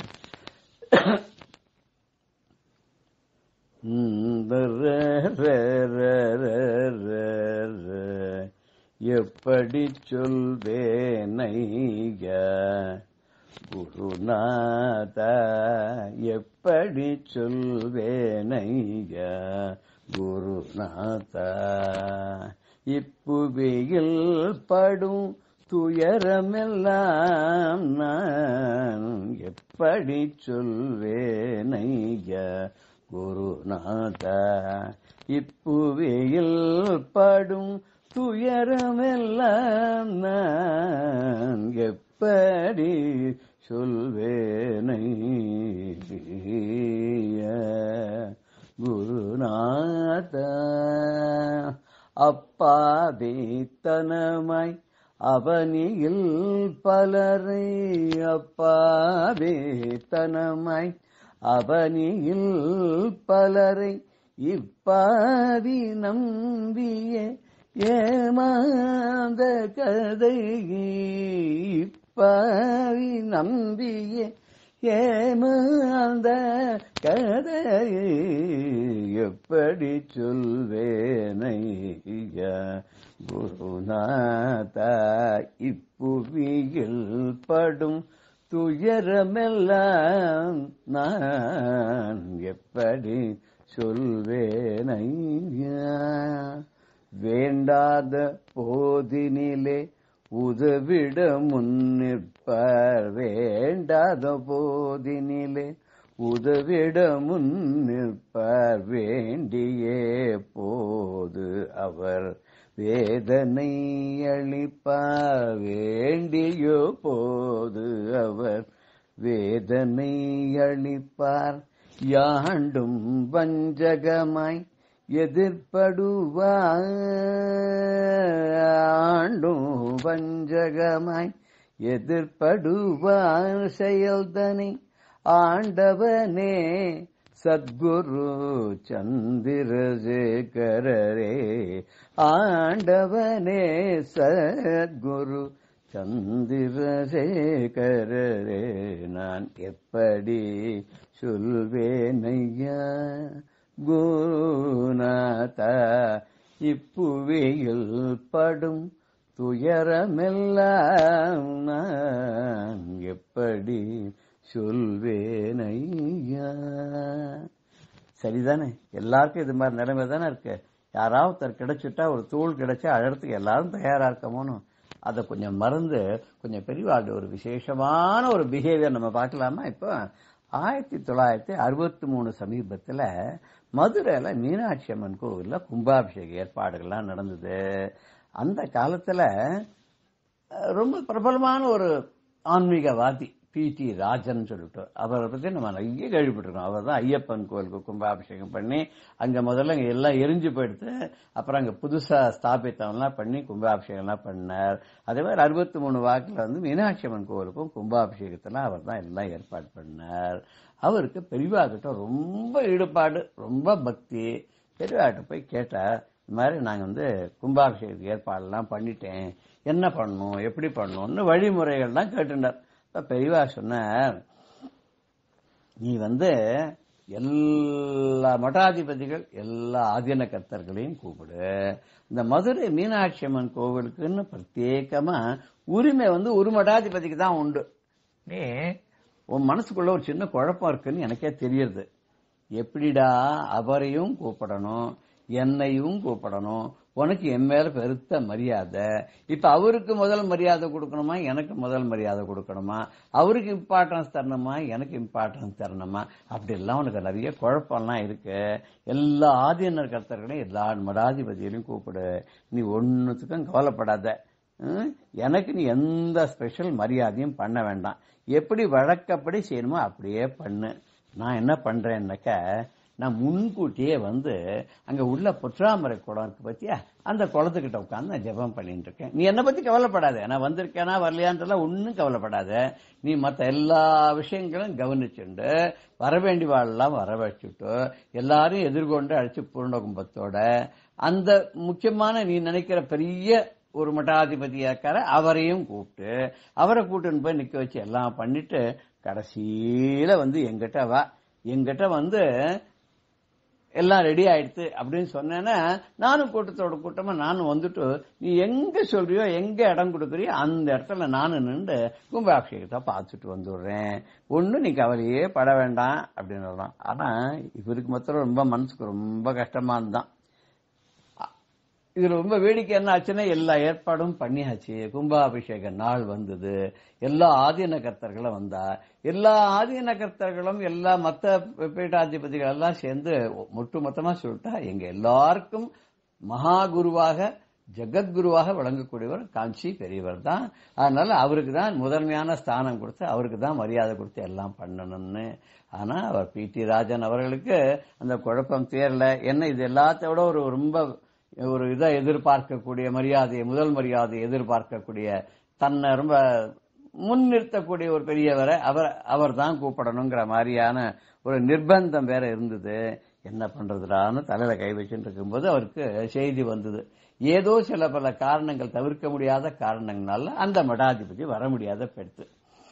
ம், ர, ர, ர, ர, ர, ர. எப்படி சொல்வேனைய குருநாதா எப்படி சொல்வேனையா குருநாதா இப்புவியில் படும் துயரமெல்லாம் நான் எப்படி சொல்வேனையா குருநாதா இப்புவியில் படும் துயரமெல்லாம் நான் எப்படி சொல்வேனையா குருநாதா அப்பாவேத்தனமாய் அவனியில் பலரை அப்பாவேத்தனமாய் அவனியில் பலரை இப்பாவி நம்பிய ஏமாந்த கதை இப்பாவி நம்பிய ஏமாந்த கதையை எப்படி சொல்வேனையா குருநாதா இப்புவியில் படும் துயரமெல்லாம் நான் எப்படி சொல்வேனையா வேண்டாத போதினிலே உதவிட முன்னிற்பார் வேண்டாத போதினிலே உதவிட முன்னிற்பார் வேண்டியே போது அவர் வேதனை அளிப்பார் வேண்டியோ போது அவர் வேதனை அளிப்பார் யாண்டும் வஞ்சகமாய் எதிர்படுவாண்டும் வஞ்சகமாய் எதிர்படுவார் செயல்தனை ஆண்டவனே சத்குரு சந்திரசேகரரே ஆண்டவனே சத்குரு சந்திரசேகரரே நான் எப்படி சொல்வேனையா குருநாதா இப்புவியில் படும் துயரமெல்லாம் நான் எப்படி சொல்வேனையா சரிதானே எல்லாருக்கும் இது மாதிரி நிலைமை தானே இருக்கு யாராவது ஒருத்தர் கிடைச்சிட்டா ஒரு தூள் கிடைச்சா அழறதுக்கு எல்லாரும் தயாரா இருக்கமோன்னு அதை கொஞ்சம் மறந்து கொஞ்சம் பெரியவாழ்ந்த ஒரு விசேஷமான ஒரு பிஹேவியர் நம்ம பார்க்கலாமா இப்போ ஆயிரத்தி தொள்ளாயிரத்தி அறுபத்தி மூணு சமீபத்தில் மதுரையில் மீனாட்சி அம்மன் கோவிலில் கும்பாபிஷேக ஏற்பாடுகள்லாம் நடந்தது அந்த காலத்தில் ரொம்ப பிரபலமான ஒரு ஆன்மீகவாதி பி டி ராஜன் சொல்லிட்டு அவரை பற்றி நம்ம நிறைய கேள்விப்பட்டிருக்கோம் அவர் தான் ஐயப்பன் கோவிலுக்கு கும்பாபிஷேகம் பண்ணி அங்கே முதல்ல இங்கே எல்லாம் எரிஞ்சு போயிடுத்து அப்புறம் அங்கே புதுசாக ஸ்தாபித்தம்லாம் பண்ணி கும்பாபிஷேகம்லாம் பண்ணார் அதே மாதிரி அறுபத்தி மூணு வாக்கில் வந்து மீனாட்சி அம்மன் கோவிலுக்கும் கும்பாபிஷேகத்தில் அவர் தான் எல்லாம் ஏற்பாடு பண்ணார் அவருக்கு பெரியவா கிட்ட ரொம்ப ஈடுபாடு ரொம்ப பக்தி பெரியவாகிட்ட போய் கேட்டார் இந்த மாதிரி நாங்கள் வந்து கும்பாபிஷேகத்துக்கு ஏற்பாடெல்லாம் பண்ணிட்டேன் என்ன பண்ணணும் எப்படி பண்ணணும்னு வழிமுறைகள்லாம் கேட்டுட்டார் இப்போ பெரியவா சொன்னார் நீ வந்து எல்லா மட்டாதிபதிகள் எல்லா ஆதீன கர்த்தர்களையும் கூப்பிடு இந்த மதுரை மீனாட்சி அம்மன் கோவிலுக்குன்னு பிரத்யேகமா உரிமை வந்து ஒரு மட்டாதிபதிக்கு தான் உண்டு நீ உன் மனசுக்குள்ள ஒரு சின்ன குழப்பம் இருக்குன்னு எனக்கே தெரியுது எப்படிடா அவரையும் கூப்பிடணும் என்னையும் கூப்பிடணும் உனக்கு என் மேல பெருத்த மரியாதை இப்ப அவருக்கு முதல் மரியாதை கொடுக்கணுமா எனக்கு முதல் மரியாதை கொடுக்கணுமா அவருக்கு இம்பார்ட்டன்ஸ் தரணுமா எனக்கு இம்பார்ட்டன்ஸ் தரணுமா அப்படி எல்லாம் உனக்கு நிறைய குழப்பம்லாம் இருக்கு எல்லா ஆதீனர் கர்த்தர்களையும் எல்லா மடாதிபதிகளையும் கூப்பிடு நீ ஒன்னுத்துக்கும் கவலைப்படாத ம்? எனக்கு நீ எந்த ஸ்பெஷல் மரியாதையும் பண்ண வேண்டாம் எப்படி வழக்கப்படி செய்யணுமோ அப்படியே பண்ணு நான் என்ன பண்றேன்னாக்க நான் முன்கூட்டியே வந்து அங்க உள்ள பொற்றாமரை குளம் இருக்கு பத்தியா அந்த குளத்துக்கிட்ட உட்காந்து நான் ஜெபம் பண்ணிட்டு இருக்கேன் நீ என்னை பத்தி கவலைப்படாத நான் வந்திருக்கேனா வரலையான்றலாம் ஒன்றும் கவலைப்படாத நீ மற்ற எல்லா விஷயங்களும் கவனிச்சுண்டு வரவேண்டிவாளெல்லாம் வர வச்சுட்டு எல்லாரும் எதிர்கொண்டு அழைச்சு பூர்ண கும்பத்தோட அந்த முக்கியமான நீ நினைக்கிற பெரிய ஒரு மட்டாதிபதியா இருக்கார அவரையும் கூப்பிட்டு அவரை கூட்டுன்னு போய் நிக்க வச்சு எல்லாம் பண்ணிட்டு கடைசியில வந்து எங்கிட்ட வா எங்கிட்ட வந்து எல்லாம் ரெடி ஆயிடுத்து அப்படின்னு சொன்னேன்னா நானும் கூட்டத்தோட கூட்டமா நானும் வந்துட்டு நீ எங்க சொல்றியோ எங்க இடம் கொடுக்குறியோ அந்த இடத்துல நானும் நின்று கும்பாபிஷேகத்தை பார்த்துட்டு வந்துடுறேன் ஒன்னும் நீ கவலையே பட வேண்டாம் அப்படின்னு சொல்றான் ஆனா இவருக்கு மாத்திரம் ரொம்ப மனசுக்கு ரொம்ப கஷ்டமா இருந்தான் இதுல ரொம்ப வேடிக்கை என்ன ஆச்சுன்னா எல்லா ஏற்பாடும் பண்ணியாச்சு கும்பாபிஷேக நாள் வந்தது எல்லா ஆதீன கர்த்தர்களும் வந்தா எல்லா ஆதீன கர்த்தர்களும் எல்லா மத்த பீட்டாதிபதிகள் எல்லாம் சேர்ந்து ஒட்டு மொத்தமா சொல்லிட்டா எங்க எல்லாருக்கும் மகா குருவாக ஜெகத்குருவாக விளங்கக்கூடியவர் காஞ்சி பெரியவர் தான் அதனால அவருக்கு தான் முதன்மையான ஸ்தானம் கொடுத்து அவருக்கு தான் மரியாதை கொடுத்து எல்லாம் பண்ணணும்னு ஆனா அவர் பி டி ராஜன் அவர்களுக்கு அந்த குழப்பம் தேரல என்ன இது எல்லாத்தோட ஒரு ரொம்ப ஒரு இதை எதிர்பார்க்கக்கூடிய மரியாதையை முதல் மரியாதையை எதிர்பார்க்கக்கூடிய தன்னை ரொம்ப முன்னிறுத்தக்கூடிய ஒரு பெரியவரை அவர் அவர் தான் கூப்பிடணுங்கிற மாதிரியான ஒரு நிர்பந்தம் வேற இருந்தது என்ன பண்றதுடான்னு தலையில கை வச்சுட்டு இருக்கும்போது அவருக்கு செய்தி வந்தது ஏதோ சில பல காரணங்கள் தவிர்க்க முடியாத காரணங்களால அந்த மடாதிபதி வர முடியாத பெடுத்து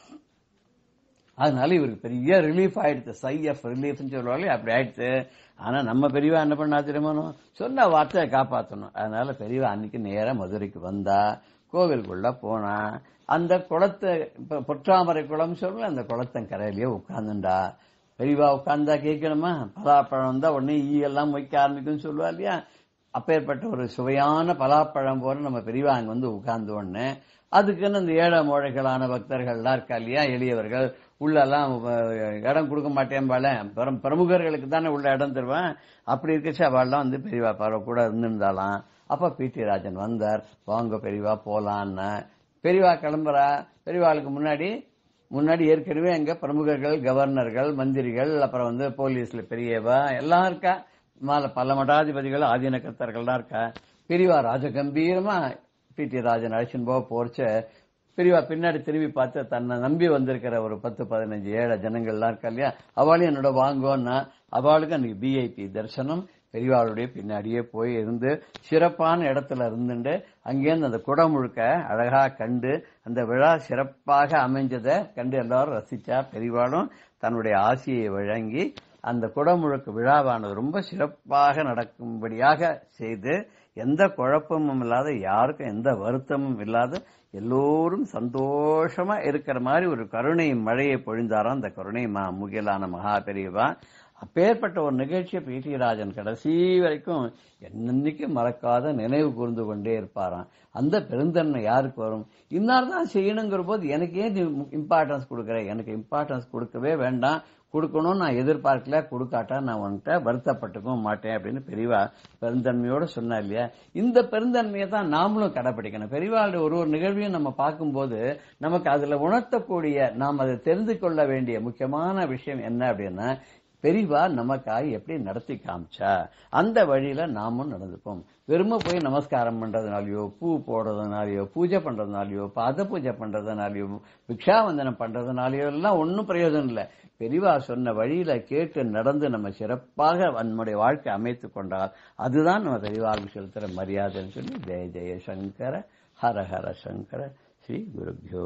அதனால இவருக்கு பெரிய ரிலீஃப் ஆயிடுச்சு சை ஆஃப் ரிலீஃப்னு சொல்லுவாங்க அப்படி ஆயிடுச்சு ஆனா நம்ம பெரியவா என்ன பண்ணா தெரியுமா சொன்ன வார்த்தையை காப்பாற்றணும் அதனால பெரியவா அன்னைக்கு நேரா மதுரைக்கு வந்தா கோவிலுக்குள்ள போனா அந்த குளத்தை இப்ப பொற்றாமரை குளம் சொல்ல அந்த குளத்தன் கரையிலேயே உட்கார்ந்துண்டா பெரியவா உட்கார்ந்தா கேட்கணுமா பலாப்பழம் தான் உடனே ஈ எல்லாம் வைக்க ஆரம்பிக்கும்னு சொல்லுவா இல்லையா அப்பேற்பட்ட ஒரு சுவையான பலாப்பழம் போல நம்ம பெரியவா அங்க வந்து உட்கார்ந்த உடனே அதுக்குன்னு அந்த ஏழை மோழைகளான பக்தர்கள்லாம் இருக்கா இல்லையா எளியவர்கள் உள்ளெல்லாம் அஹ், இடம் கொடுக்க மாட்டேன்பால பெரும் பிரமுகர்களுக்கு தானே உள்ள இடம் தருவேன் அப்படி இருக்கச்சு அவள்லாம் வந்து பெரியவா பரவ கூட இருந்திருந்தாலாம் அப்ப பி டி ராஜன் வந்தார் வாங்க பெரியவா போலான்னு பெரியவா கிளம்புறா பெரியவாளுக்கு முன்னாடி முன்னாடி ஏற்கனவே அங்க பிரமுகர்கள் கவர்னர்கள் மந்திரிகள் அப்புறம் வந்து போலீஸ்ல பெரியவா எல்லாம் இருக்கா மேல பல மடாதிபதிகள் ஆதீன கர்த்தர்கள்லாம் இருக்கா பெரியவா ராஜகம்பீரமா பி டி ராஜன் அழைச்சின்னு போக போறச்ச பெரியவா பின்னாடி திரும்பி பார்த்து தன்னை நம்பி வந்திருக்கிற ஒரு பத்து பதினஞ்சு ஏழை ஜனங்கள்லாம் இருக்கா இல்லையா அவளையும் என்னோட வாங்கோன்னா அவளுக்கு அன்னைக்கு பிஐபி தரிசனம் பெரியவாளுடைய பின்னாடியே போய் இருந்து சிறப்பான இடத்துல இருந்துட்டு அங்கேருந்து அந்த குடம் முழுக்க அழகா கண்டு அந்த விழா சிறப்பாக அமைஞ்சதை கண்டு எல்லாரும் ரசிச்சா பெரியவாளும் தன்னுடைய ஆசியை வழங்கி அந்த குடமுழுக்கு விழாவானது ரொம்ப சிறப்பாக நடக்கும்படியாக செய்து எந்த குழப்பமும் இல்லாத யாருக்கும் எந்த வருத்தமும் இல்லாத எல்லோரும் சந்தோஷமா இருக்கிற மாதிரி ஒரு கருணை மழையை பொழிந்தாராம் அந்த கருணை மா முகிலான மகா பெரியவா அப்பேற்பட்ட ஒரு நிகழ்ச்சியை பி டி ராஜன் கடைசி வரைக்கும் என்னன்னைக்கு மறக்காத நினைவு கூர்ந்து கொண்டே இருப்பாராம் அந்த பெருந்தன்மை யாருக்கு வரும் இன்னார் தான் செய்யணுங்கிற போது எனக்கு ஏன் இம்பார்ட்டன்ஸ் கொடுக்குற எனக்கு இம்பார்ட்டன்ஸ் கொடுக்கவே வேண்டாம் கொடுக்கணும்னு நான் எதிர்பார்க்கல கொடுக்காட்டா நான் உன்கிட்ட வருத்தப்பட்டுக்கவும் மாட்டேன் அப்படின்னு பெரியவா பெருந்தன்மையோட சொன்னா இல்லையா இந்த பெருந்தன்மையை தான் நாமளும் கடைபிடிக்கணும் பெரியவாளுடைய ஒரு ஒரு நிகழ்வையும் நம்ம பார்க்கும்போது நமக்கு அதுல உணர்த்தக்கூடிய நாம் அதை தெரிந்து கொள்ள வேண்டிய முக்கியமான விஷயம் என்ன அப்படின்னா பெரியவா நமக்காக எப்படி நடத்தி காமிச்சா அந்த வழியில நாமும் நடந்துப்போம் வெறும போய் நமஸ்காரம் பண்றதுனாலயோ பூ போடுறதுனாலயோ பூஜை பண்றதுனாலயோ பாத பூஜை பண்றதுனாலயோ பிக்ஷாவந்தனம் பண்றதுனாலயோ எல்லாம் ஒன்றும் பிரயோஜனம் இல்லை பெரியவா சொன்ன வழியில கேட்டு நடந்து நம்ம சிறப்பாக நம்முடைய வாழ்க்கை அமைத்துக் கொண்டால் அதுதான் நம்ம பெரியவாளுக்கு செலுத்துற மரியாதைன்னு சொல்லி ஜெய ஜெய சங்கர ஹர ஹர சங்கர ஸ்ரீ குருபியோ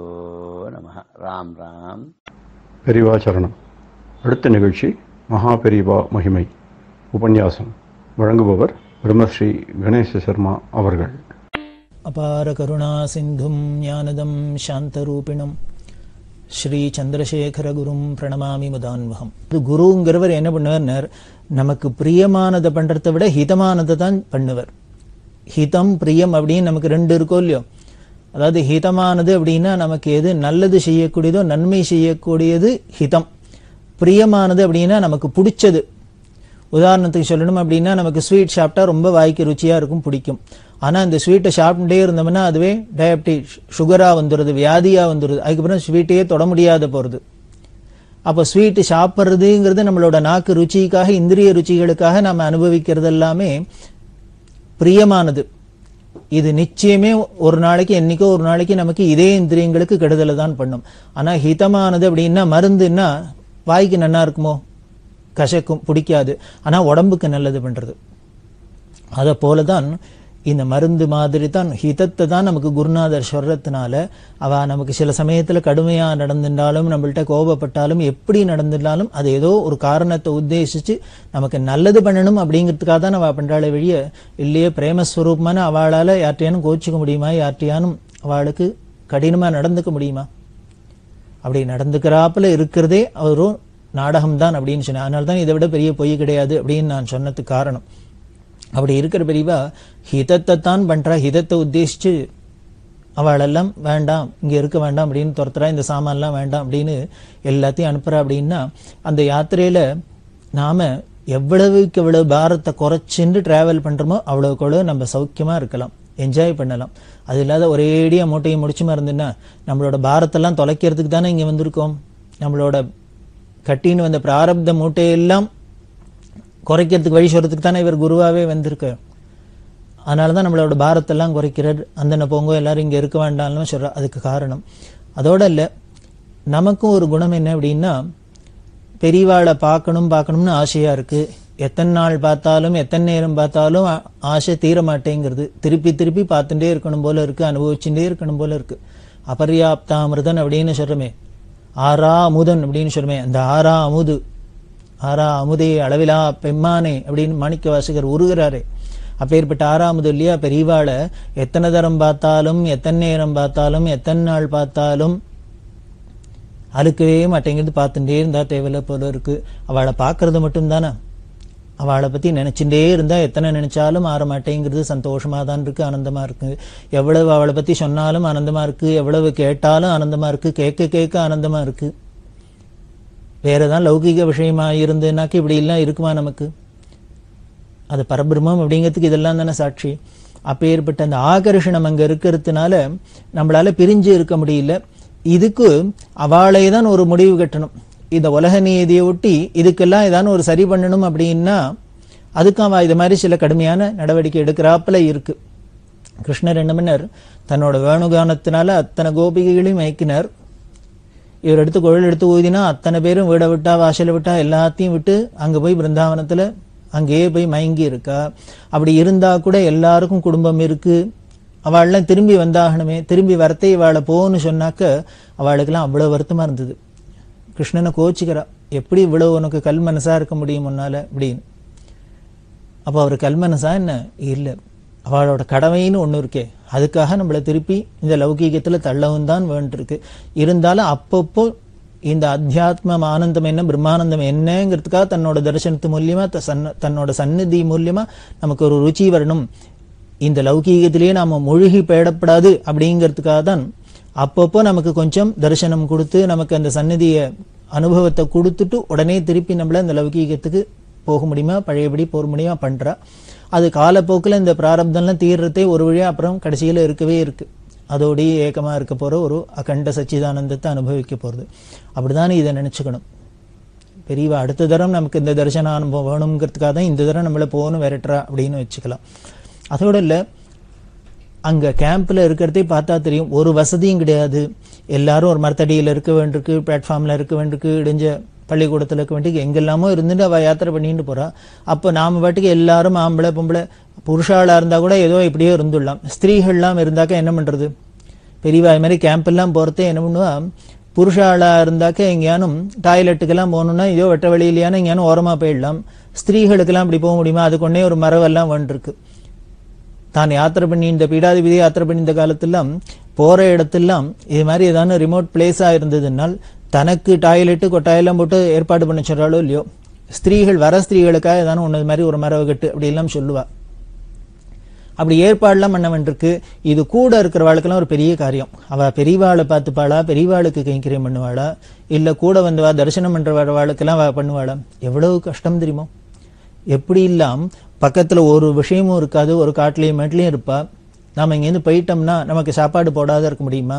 நம ராம் ராம் பெரிவாச்சரணம் அடுத்த நிகழ்ச்சி மகா பெரிவா மகிமை உபன்யாசம் வழங்குபவர் பிரம்மஸ்ரீ கணேச சர்மா அவர்கள் அபார கருணா சிந்தும் ஞானதம் சாந்தரூபிணம் ஸ்ரீ சந்திரசேகரகுரும் பிரணமாமி முதான்வகம் இது குருங்கிறவர் என்ன பண்ணுவார் நமக்கு பிரியமானதை பண்றதை விட ஹிதமானதை தான் பண்ணுவர் ஹிதம் பிரியம் அப்படின்னு நமக்கு ரெண்டு இருக்கோ இல்லையோ அதாவது ஹிதமானது அப்படின்னா நமக்கு எது நல்லது செய்யக்கூடியதோ நன்மை செய்யக்கூடியது ஹிதம் பிரியமானது அப்படின்னா நமக்கு பிடிச்சது உதாரணத்துக்கு சொல்லணும் அப்படின்னா நமக்கு ஸ்வீட் சாப்பிட்டா ரொம்ப வாய்க்கு ருச்சியா இருக்கும் பிடிக்கும் ஆனா இந்த ஸ்வீட்டை சாப்பிட்டுட்டே இருந்தோம்னா அதுவே டயபிட்டிஸ் சுகரா வந்துடுது வியாதியா வந்துடுது அதுக்கப்புறம் ஸ்வீட்டையே தொட முடியாத போறது அப்போ ஸ்வீட் சாப்பிட்றதுங்கிறது நம்மளோட நாக்கு ருச்சிக்காக இந்திரிய ருச்சிகளுக்காக நம்ம அனுபவிக்கிறது எல்லாமே பிரியமானது இது நிச்சயமே ஒரு நாளைக்கு என்னைக்கோ ஒரு நாளைக்கு நமக்கு இதே இந்திரியங்களுக்கு கெடுதலை தான் பண்ணும் ஆனா ஹிதமானது அப்படின்னா மருந்துன்னா வாய்க்கு நன்னா இருக்குமோ கசக்கும் பிடிக்காது ஆனா உடம்புக்கு நல்லது பண்றது அதை போலதான் இந்த மருந்து மாதிரி தான் ஹிதத்தை தான் நமக்கு குருநாதர் சொல்றதுனால அவ நமக்கு சில சமயத்துல கடுமையா நடந்துட்டாலும் நம்மள்ட்ட கோபப்பட்டாலும் எப்படி நடந்துட்டாலும் அது ஏதோ ஒரு காரணத்தை உத்தேசிச்சு நமக்கு நல்லது பண்ணணும் அப்படிங்கிறதுக்காக தான் அவ பண்றாளே வெளிய இல்லையே பிரேமஸ்வரூபமான அவளால யார்ட்டையானும் கோச்சிக்க முடியுமா யார்ட்டையானும் அவளுக்கு கடினமா நடந்துக்க முடியுமா அப்படி நடந்துக்கிறாப்புல இருக்கிறதே ஒரு நாடகம் தான் அப்படின்னு சொன்னேன் அதனால தான் இதை விட பெரிய பொய் கிடையாது அப்படின்னு நான் சொன்னதுக்கு காரணம் அப்படி இருக்கிற பெரியவா ஹிதத்தை தான் பண்றா ஹிதத்தை உத்தேசிச்சு அவளெல்லாம் வேண்டாம் இங்க இருக்க வேண்டாம் அப்படின்னு துரத்துறா இந்த சாமான்லாம் வேண்டாம் அப்படின்னு எல்லாத்தையும் அனுப்புறா அப்படின்னா அந்த யாத்திரையில நாம எவ்வளவுக்கு எவ்வளவு பாரத்தை குறைச்சின்னு டிராவல் பண்றோமோ அவ்வளவுக்கு அவ்வளவு நம்ம சௌக்கியமா இருக்கலாம் என்ஜாய் பண்ணலாம் அது இல்லாத ஒரேடியா மூட்டையை முடிச்சுமா இருந்துன்னா நம்மளோட பாரத்தெல்லாம் தொலைக்கிறதுக்கு தானே இங்க வந்திருக்கோம் நம்மளோட கட்டின்னு வந்த பிராரப்த மூட்டையெல்லாம் குறைக்கிறதுக்கு வழி சொல்றதுக்கு தானே இவர் குருவாவே வந்திருக்கார் அதனால தான் நம்மளோட பாரத்தெல்லாம் குறைக்கிறார் அந்தன போங்கோ எல்லாரும் இங்க இருக்க வேண்டாம்னு சொல்றார் அதுக்கு காரணம் அதோட இல்ல நமக்கும் ஒரு குணம் என்ன அப்படின்னா பெரியவாளை பார்க்கணும் பார்க்கணும்னு ஆசையா இருக்கு எத்தனை நாள் பார்த்தாலும் எத்தனை நேரம் பார்த்தாலும் ஆ- ஆசை தீர மாட்டேங்கிறது திருப்பி திருப்பி பார்த்துட்டே இருக்கணும் போல இருக்கு அனுபவிச்சுட்டே இருக்கணும் போல இருக்கு அபர்யாப்தாமிருதன் அப்படின்னு சொல்றமே ஆறா அமுதன் அப்படின்னு சொல்றமே அந்த ஆறா அமுது ஆறா அமுதே அளவிலா பெம்மானே அப்படின்னு மாணிக்க வாசகர் உருகிறாரே அப்பேற்பட்ட ஆறாமுது இல்லையா பெரியவாளை எத்தனை தரம் பார்த்தாலும் எத்தனை நேரம் பார்த்தாலும் எத்தனை நாள் பார்த்தாலும் அழுக்கவே மாட்டேங்கிறது பார்த்துட்டே இருந்தா தேவையில்ல போல இருக்கு அவளை பார்க்கறது மட்டும்தானே அவளை பத்தி நினைச்சுட்டே இருந்தா எத்தனை நினைச்சாலும் ஆற மாட்டேங்கிறது சந்தோஷமா தான் இருக்கு ஆனந்தமா இருக்கு எவ்வளவு அவளை பத்தி சொன்னாலும் ஆனந்தமா இருக்கு எவ்வளவு கேட்டாலும் ஆனந்தமா இருக்கு கேட்க கேட்க ஆனந்தமா இருக்கு வேற ஏதாவது லௌகிக விஷயமா இருந்துனாக்கி இப்படி எல்லாம் இருக்குமா நமக்கு அது பரபிரம்மம் அப்படிங்கிறதுக்கு இதெல்லாம் தானே சாட்சி அப்பேற்பட்ட அந்த ஆகர்ஷணம் அங்க இருக்கிறதுனால நம்மளால பிரிஞ்சு இருக்க முடியல இதுக்கு அவளே தான் ஒரு முடிவு கட்டணும் இந்த உலக நீதியை ஒட்டி இதுக்கெல்லாம் ஏதாவது ஒரு சரி பண்ணணும் அப்படின்னா அதுக்கு அவ இது மாதிரி சில கடுமையான நடவடிக்கை எடுக்கிறாப்புல இருக்கு கிருஷ்ணர் என்ன பண்ணார் தன்னோட வேணுகானத்தினால அத்தனை கோபிகைகளையும் மயக்கினார் இவர் எடுத்து குழல் எடுத்து ஊதினா அத்தனை பேரும் வீடை விட்டா வாசலை விட்டா எல்லாத்தையும் விட்டு அங்க போய் பிருந்தாவனத்துல அங்கேயே போய் மயங்கி இருக்கா அப்படி இருந்தா கூட எல்லாருக்கும் குடும்பம் இருக்கு அவள்லாம் திரும்பி வந்தாகணுமே திரும்பி வரத்தே இவாளை போன்னு சொன்னாக்க அவளுக்கெல்லாம் அவ்வளவு வருத்தமா இருந்தது கிருஷ்ணனை கோச்சிக்கிறா எப்படி இவ்வளவு உனக்கு கல் மனசா இருக்க முடியும் முன்னால அப்படின்னு அப்போ அவர் கல்மனசா என்ன இல்ல அவளோட கடமைன்னு ஒண்ணு இருக்கே அதுக்காக நம்மள திருப்பி இந்த லௌகீகத்துல தள்ளவும் தான் வேண்டியிருக்கு இருந்தாலும் அப்பப்போ இந்த அத்தியாத்மம் ஆனந்தம் என்ன பிரம்மானந்தம் என்னங்கிறதுக்காக தன்னோட தரிசனத்து மூலியமா த- சன்ன- தன்னோட சந்நிதி மூலியமா நமக்கு ஒரு ருச்சி வரணும் இந்த லௌகீகத்திலேயே நாம மூழ்கி போயிடப்படாது அப்படிங்கிறதுக்காக தான் அப்பப்போ நமக்கு கொஞ்சம் தரிசனம் கொடுத்து நமக்கு அந்த சந்நிதிய அனுபவத்தை கொடுத்துட்டு உடனே திருப்பி நம்மள இந்த லௌகீகத்துக்கு போக முடியுமா பழையபடி போக முடியுமா பண்றா அது காலப்போக்கில் இந்த பிராரப்தம்லாம் தீர்றதே ஒரு வழியா அப்புறம் கடைசியில இருக்கவே இருக்கு அதோடயே ஏக்கமா இருக்க போற ஒரு அகண்ட சச்சிதானந்தத்தை அனுபவிக்க போறது அப்படிதான் இதை நினைச்சுக்கணும் பெரியவா அடுத்த தரம் நமக்கு இந்த தரிசன அனுபவம் வேணுங்கிறதுக்காக தான் இந்த தரம் நம்மள போகணும் விரட்டுறா அப்படின்னு வச்சுக்கலாம் அதோட இல்ல அங்க கேம்ப்ல இருக்கிறதே பார்த்தா தெரியும் ஒரு வசதியும் கிடையாது எல்லாரும் ஒரு மரத்தடியில இருக்க வேண்டியிருக்கு பிளாட்ஃபார்ம்ல இருக்க வேண்டியிருக்கு இடிஞ்ச பள்ளிக்கூடத்துல இருக்க வேண்டிய எங்கெல்லாமோ இருந்துட்டு அவ யாத்திரை பண்ணிட்டு போறா அப்போ நாம பாட்டுக்கு எல்லாரும் ஆம்பளை பொம்பளை புருஷாளா இருந்தா கூட ஏதோ இப்படியே இருந்துடலாம் ஸ்திரீகள்லாம் இருந்தாக்க என்ன பண்றது பெரியவா இது மாதிரி கேம்ப் எல்லாம் போறதே என்ன பண்ணுவா புருஷாளா இருந்தாக்க எங்கேயானும் டாய்லெட்டுக்கெல்லாம் போகணும்னா இதோ வெட்ட வெளியிலையான எங்கேயானும் ஓரமா போயிடலாம் ஸ்திரீகளுக்கெல்லாம் இப்படி போக முடியுமா அதுக்கு ஒன்னே ஒரு மரவெல்லாம் வந்துருக்கு தான் யாத்திரை பண்ணி இந்த பீடாதிபதி யாத்திரை பண்ணி இந்த காலத்தெல்லாம் போற இடத்தெல்லாம் இது மாதிரி ஏதாவது ரிமோட் பிளேஸா இருந்ததுனால் தனக்கு டாய்லெட்டு கொட்டாயெல்லாம் போட்டு ஏற்பாடு பண்ண சொல்றாளோ இல்லையோ ஸ்திரீகள் வர ஸ்திரீகளுக்காக ஏதாவது ஒண்ணு இது மாதிரி ஒரு மரவ கட்டு அப்படி எல்லாம் சொல்லுவா அப்படி ஏற்பாடுலாம் பண்ண வேண்டியிருக்கு இது கூட இருக்கிறவாளுக்கெல்லாம் ஒரு பெரிய காரியம் அவ பெரியவாளை பார்த்துப்பாளா பெரியவாளுக்கு கைங்கரியம் பண்ணுவாளா இல்ல கூட வந்தவா தரிசனம் பண்றவாளுக்கெல்லாம் அவ பண்ணுவாளா எவ்வளவு கஷ்டம் தெரியுமோ எப்படி இல்லாம் பக்கத்துல ஒரு விஷயமும் இருக்காது ஒரு காட்டுலயும் மேட்லயும் இருப்பா நாம இங்கேருந்து போயிட்டோம்னா நமக்கு சாப்பாடு போடாத இருக்க முடியுமா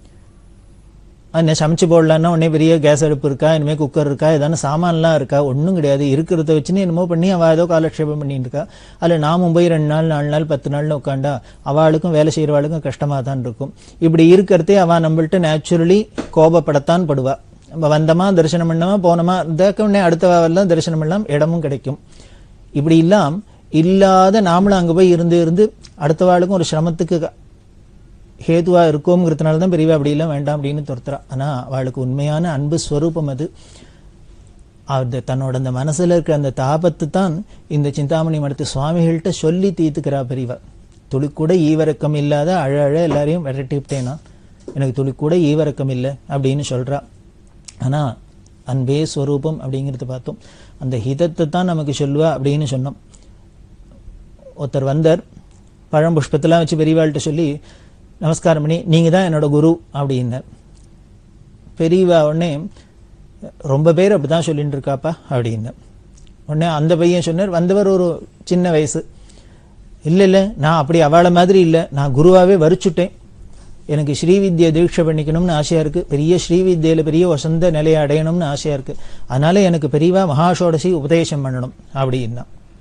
என்ன சமைச்சு போடலான்னா உடனே பெரிய கேஸ் அடுப்பு இருக்கா இனிமே குக்கர் இருக்கா ஏதான சாமான்லாம் இருக்கா ஒன்றும் கிடையாது இருக்கிறத வச்சுன்னு என்னமோ பண்ணி அவள் ஏதோ காலக்ஷேபம் பண்ணிட்டு இருக்கா அதில் நாமும் போய் ரெண்டு நாள் நாலு நாள் பத்து நாள்னு உட்காண்டா அவளுக்கும் வேலை செய்கிறவாளுக்கும் கஷ்டமாக தான் இருக்கும் இப்படி இருக்கிறதே அவள் நம்மள்ட்ட நேச்சுரலி கோபப்படத்தான் படுவா நம்ம வந்தமா தரிசனம் பண்ணமா போனோமா இதற்கு உடனே அடுத்தவாவெல்லாம் தரிசனம் பண்ணலாம் இடமும் கிடைக்கும் இப்படி இல்லாம் இல்லாத நாமளும் அங்க போய் இருந்து இருந்து அடுத்தவாளுக்கும் ஒரு சிரமத்துக்கு ஹேதுவா இருக்கோங்கிறதுனால தான் பெரியவா அப்படி இல்லை வேண்டாம் அப்படின்னு துரத்துறா ஆனா அவளுக்கு உண்மையான அன்பு ஸ்வரூபம் அது அது தன்னோட அந்த மனசுல இருக்கிற அந்த தாபத்து தான் இந்த சிந்தாமணி மடத்து சுவாமிகள்கிட்ட சொல்லி தீர்த்துக்கிறா பெரியவா துளி கூட ஈவரக்கம் இல்லாத அழ அழ எல்லாரையும் விரட்டி விட்டேனா எனக்கு துளி கூட ஈவரக்கம் இல்லை அப்படின்னு சொல்றா ஆனா அன்பே ஸ்வரூபம் அப்படிங்கிறத பார்த்தோம் அந்த ஹிதத்தை தான் நமக்கு சொல்லுவா அப்படின்னு சொன்னோம் ஒருத்தர் வந்தார் பழம் புஷ்பத்தெல்லாம் வச்சு பெரியவாள்கிட்ட சொல்லி நமஸ்காரம் பண்ணி நீங்க தான் என்னோட குரு அப்படின்னார் பெரியவா உடனே ரொம்ப பேர் அப்படிதான் சொல்லிட்டு இருக்காப்பா அப்படின்னு உடனே அந்த பையன் சொன்னார் வந்தவர் ஒரு சின்ன வயசு இல்ல இல்ல நான் அப்படி அவளை மாதிரி இல்ல நான் குருவாவே வரிச்சுட்டேன் எனக்கு ஸ்ரீவித்யை தீட்சை பண்ணிக்கணும்னு ஆசையா இருக்கு பெரிய ஸ்ரீவித்யில பெரிய வசந்த நிலையை அடையணும்னு ஆசையா இருக்கு அதனால எனக்கு பெரியவா மகாஷோடசி உபதேசம் பண்ணணும் அப்படின்னா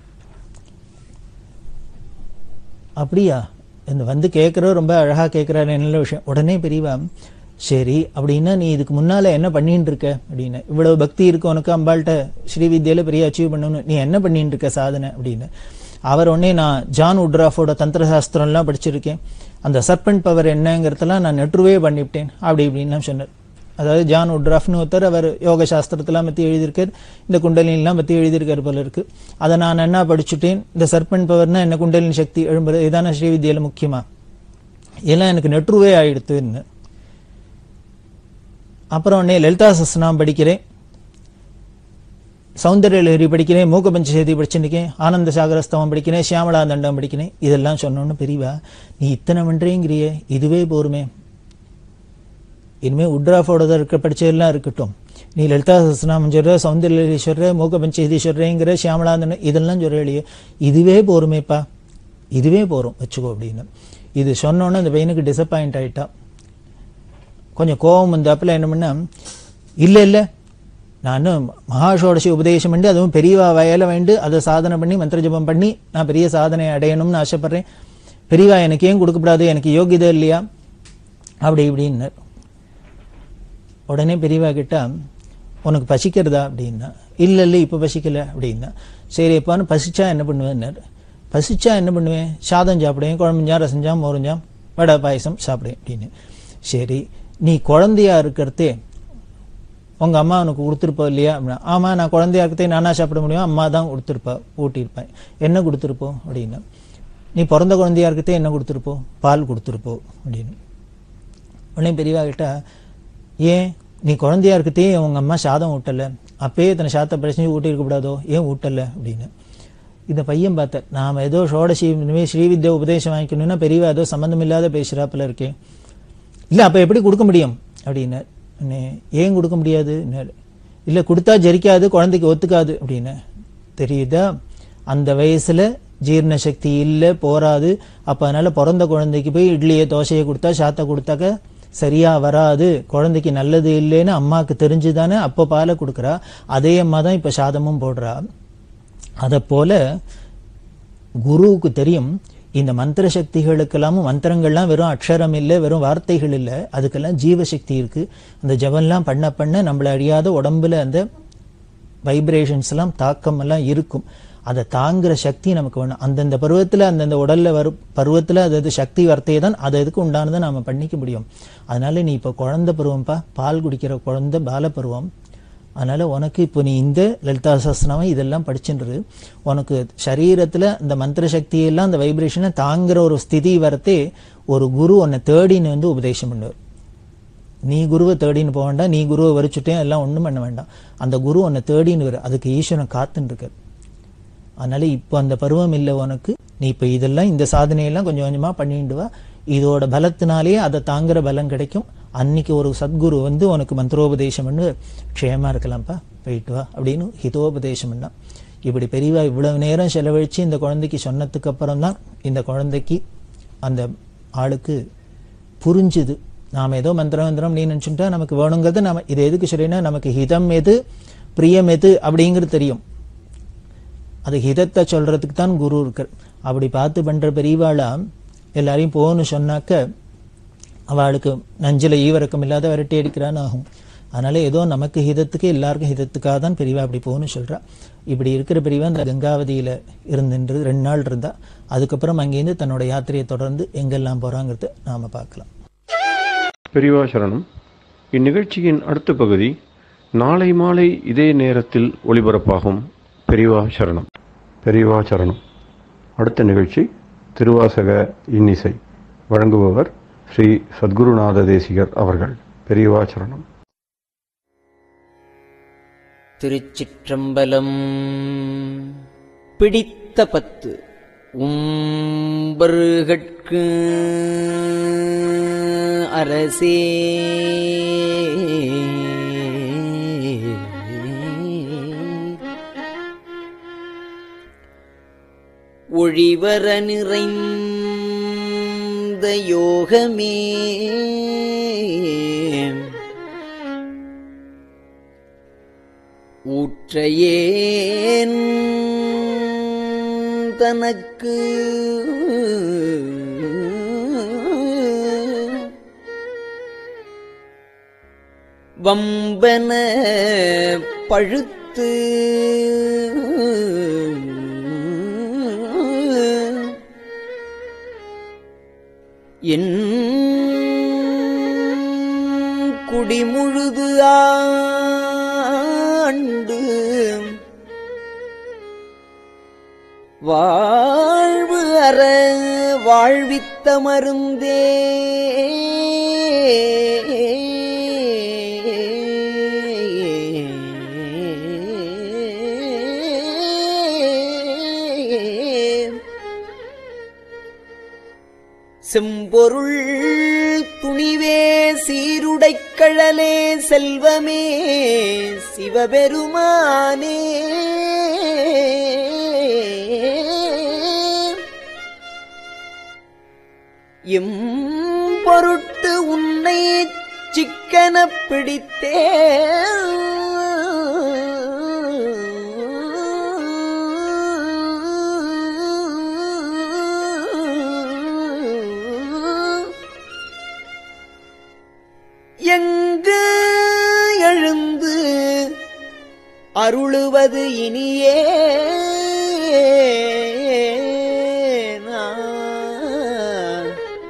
அப்படியா இந்த வந்து கேட்குறவர் ரொம்ப அழகா கேட்குறாரு நல்ல விஷயம் உடனே பெரியவா சரி அப்படின்னா நீ இதுக்கு முன்னால என்ன பண்ணிட்டு இருக்க அப்படின்னு இவ்வளவு பக்தி இருக்கு உனக்கு அம்பாள்கிட்ட ஸ்ரீவித்யில பெரிய அச்சீவ் பண்ணணும் நீ என்ன பண்ணிட்டு இருக்க சாதனை அப்படின்னு அவர் உடனே நான் ஜான் உட்ராஃபோட தந்திர சாஸ்திரம்லாம் படிச்சிருக்கேன் அந்த சர்பண்ட் பவர் என்னங்கிறதெல்லாம் நான் நெட்ருவே பண்ணிவிட்டேன் அப்படி இப்படின்லாம் சொன்னார் அதாவது ஜான் உட்ராஃப்னு ஒருத்தர் அவர் யோக சாஸ்திரத்தெல்லாம் பற்றி எழுதியிருக்கார் இந்த குண்டலினிலாம் பற்றி எழுதியிருக்கார் போல இருக்கு அதை நான் என்ன படிச்சுட்டேன் இந்த சர்பண்ட் பவர்னா என்ன குண்டலினி சக்தி எழும்புறது இதான ஸ்ரீவித்யில முக்கியமா இதெல்லாம் எனக்கு நெட்ருவே ஆயிடுத்துன்னு அப்புறம் உடனே லலிதா சஸ்நாம் படிக்கிறேன் சௌந்தர்ய லஹரி படிக்கிறேன் மூக்க பஞ்சசேதி படிச்சுருக்கேன் ஆனந்த சாகரஸ்தவம் படிக்கிறேன் சியாமலா தண்டம் படிக்கிறேன் இதெல்லாம் சொன்னோன்னு பெரியவா நீ இத்தனை பண்றேங்கிறியே இதுவே போருமே இனிமே உட்ராஃபோட இருக்க படிச்சதெல்லாம் இருக்கட்டும் நீ லலிதா சஸ்நாமம் சொல்ற சௌந்தர்ய சொல்ற மூக்க பஞ்சேதி சொல்றேங்கிற சியாமலா தண்டம் இதெல்லாம் சொல்றே இதுவே போருமேப்பா இதுவே போரும் வச்சுக்கோ அப்படின்னு இது சொன்னோன்னே அந்த பையனுக்கு டிசப்பாயிண்ட் ஆயிட்டா கொஞ்சம் கோபம் வந்தாப்புல என்ன பண்ண இல்ல இல்ல நான் மகாஷோடசி உபதேசம் பண்ணி அதுவும் பெரியவா வயல வேண்டு அதை சாதனை பண்ணி மந்திர ஜபம் பண்ணி நான் பெரிய சாதனை அடையணும்னு ஆசைப்படுறேன் பெரியவா எனக்கு ஏன் கொடுக்கப்படாது எனக்கு யோகியதை இல்லையா அப்படி இப்படின்னு உடனே பெரியவா கிட்ட உனக்கு பசிக்கிறதா அப்படின்னா இல்ல இல்ல இப்ப பசிக்கல அப்படின்னா சரி எப்பான்னு பசிச்சா என்ன பண்ணுவேன்னாரு பசிச்சா என்ன பண்ணுவேன் சாதம் சாப்பிடுவேன் குழம்புஞ்சா ரசஞ்சா மோரஞ்சா வடை பாயசம் சாப்பிடுவேன் அப்படின்னு சரி நீ குழந்தையா இருக்கிறதே உங்க அம்மா உனக்கு கொடுத்துருப்பா இல்லையா அப்படின்னா ஆமா நான் குழந்தையா இருக்கிறதே நானா சாப்பிட முடியும் அம்மா தான் கொடுத்துருப்பா ஊட்டியிருப்பேன் என்ன கொடுத்துருப்போம் அப்படின்னா நீ பிறந்த குழந்தையா இருக்கிறதே என்ன கொடுத்துருப்போ பால் கொடுத்துருப்போ அப்படின்னு உடனே பெரியவா கிட்ட ஏன் நீ குழந்தையா இருக்கத்தே உங்க அம்மா சாதம் ஊட்டல அப்பயே இத்தனை சாதத்தை பிரச்சனை ஊட்டி இருக்கக்கூடாதோ ஏன் ஊட்டல அப்படின்னு இந்த பையன் பார்த்த நாம ஏதோ ஷோடசி இனிமேல் ஸ்ரீவித்யா உபதேசம் வாங்கிக்கணும்னா பெரியவா ஏதோ சம்மந்தம் இல்லாத பேசுறாப்புல இருக்கேன் இல்ல அப்ப எப்படி கொடுக்க முடியும் அப்படின்னு உடனே, ஏன் கொடுக்க முடியாது இல்ல கொடுத்தா ஜரிக்காது குழந்தைக்கு ஒத்துக்காது அப்படின்னு தெரியுதா அந்த வயசுல ஜீரண சக்தி இல்ல போராது அப்ப அதனால பிறந்த குழந்தைக்கு போய் இட்லியை தோசையை கொடுத்தா சாத்தை கொடுத்தாக்க சரியா வராது குழந்தைக்கு நல்லது இல்லைன்னு அம்மாவுக்கு தெரிஞ்சுதானே அப்ப பாலை கொடுக்குறா அதே அம்மா தான் இப்ப சாதமும் போடுறா அதை போல குருவுக்கு தெரியும் இந்த மந்திர சக்திகளுக்கெல்லாமும் மந்திரங்கள்லாம் வெறும் அக்ஷரம் இல்லை வெறும் வார்த்தைகள் இல்லை அதுக்கெல்லாம் ஜீவசக்தி இருக்கு அந்த ஜபம்லாம் பண்ண பண்ண நம்மள அறியாத உடம்புல அந்த வைப்ரேஷன்ஸ் எல்லாம் தாக்கம் எல்லாம் இருக்கும் அதை தாங்குற சக்தி நமக்கு வேணும் அந்தந்த பருவத்துல அந்தந்த உடல்ல வரும் பருவத்துல அது அது சக்தி வார்த்தையை தான் அது அதுக்கு உண்டானதை நாம பண்ணிக்க முடியும் அதனால நீ இப்ப குழந்தை பருவம்ப்பா பால் குடிக்கிற குழந்தை பால பருவம் அதனால உனக்கு இப்போ நீ இந்த லலிதா சஸ்திரமம் இதெல்லாம் படிச்சுன்றது உனக்கு சரீரத்துல இந்த மந்திர சக்தியெல்லாம் அந்த வைப்ரேஷனை தாங்குற ஒரு ஸ்திதி வரத்தே ஒரு குரு உன்னை தேடின்னு வந்து உபதேசம் பண்ணுவார் நீ குருவை தேடின்னு போக வேண்டாம் நீ குருவை வரிச்சுட்டேன் எல்லாம் ஒண்ணும் பண்ண வேண்டாம் அந்த குரு உன்னை தேடின்னு வரு அதுக்கு ஈஸ்வரன் காத்துன்னு இருக்கார் அதனால இப்போ அந்த பருவம் இல்லை உனக்கு நீ இப்போ இதெல்லாம் இந்த சாதனையெல்லாம் கொஞ்சம் கொஞ்சமா பண்ணிட்டு வா இதோட பலத்தினாலேயே அதை தாங்குற பலம் கிடைக்கும் அன்னைக்கு ஒரு சத்குரு வந்து உனக்கு மந்திரோபதேசம் பண்ணு க்ஷேமா இருக்கலாம்ப்பா போயிட்டு வா அப்படின்னு ஹிதோபதேசம் பண்ணா இப்படி பெரியவா இவ்வளவு நேரம் செலவழிச்சு இந்த குழந்தைக்கு சொன்னதுக்கு அப்புறம் தான் இந்த குழந்தைக்கு அந்த ஆளுக்கு புரிஞ்சுது நாம ஏதோ மந்திரம் மந்திரம் நீ நினைச்சுட்டா நமக்கு வேணுங்கிறது நாம இது எதுக்கு சொல்லினா நமக்கு ஹிதம் எது பிரியம் எது அப்படிங்கிறது தெரியும் அது ஹிதத்தை சொல்றதுக்கு தான் குரு இருக்கார் அப்படி பார்த்து பண்ற பெரியவாளா எல்லாரையும் போன்னு சொன்னாக்க அவளுக்கு நஞ்சில ஈவரக்கம் இல்லாத விரட்டி அடிக்கிறான்னு ஆகும் அதனால ஏதோ நமக்கு ஹிதத்துக்கு எல்லாருக்கும் ஹிதத்துக்காக தான் பெரியவா அப்படி போகணும்னு சொல்றா இப்படி இருக்கிற பெரியவா அந்த கங்காவதியில இருந்துன்று ரெண்டு நாள் இருந்தா அதுக்கப்புறம் அங்கேருந்து தன்னோட யாத்திரையை தொடர்ந்து எங்கெல்லாம் போறாங்கிறத நாம பார்க்கலாம் பெரியவா சரணம் இந்நிகழ்ச்சியின் அடுத்த பகுதி நாளை மாலை இதே நேரத்தில் ஒளிபரப்பாகும் பெரியவா சரணம் பெரியவா சரணம் அடுத்த நிகழ்ச்சி திருவாசக இன்னிசை வழங்குபவர் ஸ்ரீ சத்குருநாத தேசிகர் அவர்கள் பெரியவா சரணம் திருச்சிற்றம்பலம் பிடித்த பத்து உம்பருகட்கு அரசே ஒழிவர நிறைந்த யோகமே ஊற்றையேன் தனக்கு வம்பன பழுத்து என் குடிமுழுது ஆண்டு வாழ்வு அற வாழ்வித்த மருந்தே செம்பொருள் துணிவே சீருடைக் கழலே செல்வமே சிவபெருமானே எம் பொருட்டு உன்னை சிக்கனப் பிடித்தே எங்கு எழுந்து அருளுவது இனியே நான்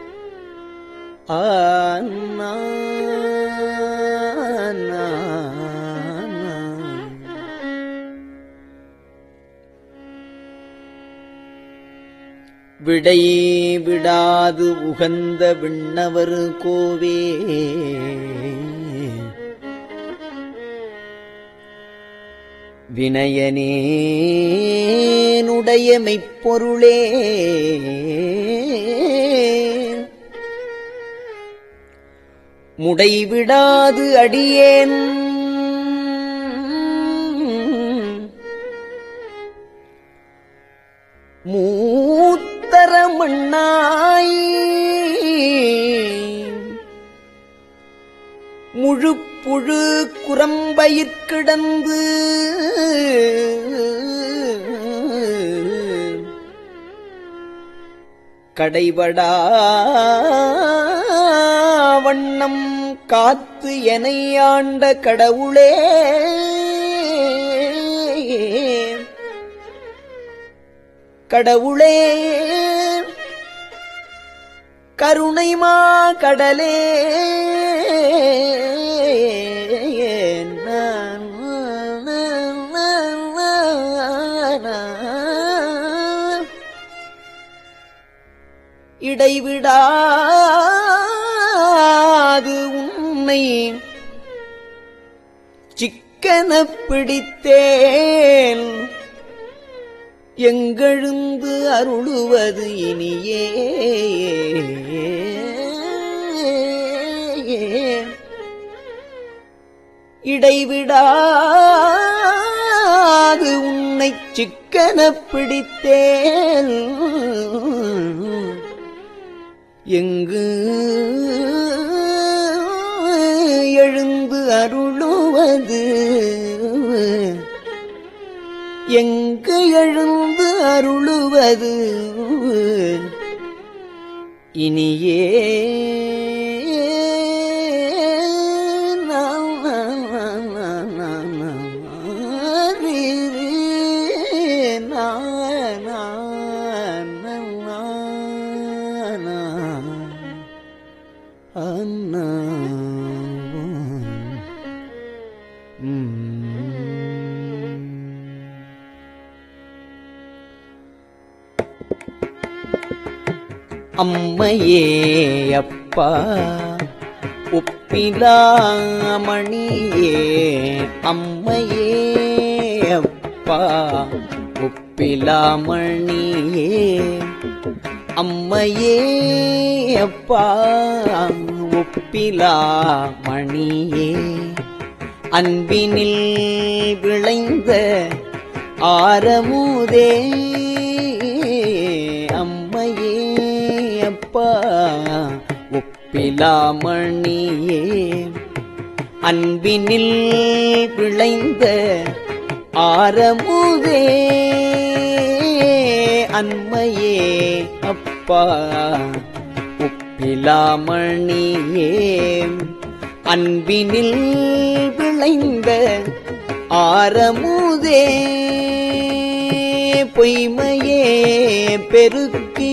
ஆனா விடை விடாது உகந்த விண்ணவர் கோவே வினயனேனுடைய மெய்ப்பொருளே முடைவிடாது அடியேன் மூத்தர மண்ணாய் முழுப்புழு குரம்பயிற்கிடந்து கடைபடா வண்ணம் காத்து எனை ஆண்ட கடவுளே கடவுளே கருணைமா கடலே இடைவிடாது உன்னை சிக்கன பிடித்தேன் எங்கெழுந்து அருளுவது இனியே இடைவிடாது உன்னை சிக்கன பிடித்தேன் எங்கு எழுந்து அருளுவது எங்கு எழுந்து அருளுவது இனியே நான் அம்மையே அப்பா ஒப்பிலாமணியே அம்மையே அப்பா ஒப்பிலாமணியே அம்மையே அப்பா ஒப்பிலாமணியே அன்பினில் விளைந்த ஆரமுதே அம்மையே அப்பா ஒப்பிலாமணியே அன்பினில் விளைந்த ஆரமுதே அன்மையே அப்பா ஒப்பிலாமணியே அன்பினில் விளைந்த ஆரமுதே பொய்மையே பெருக்கி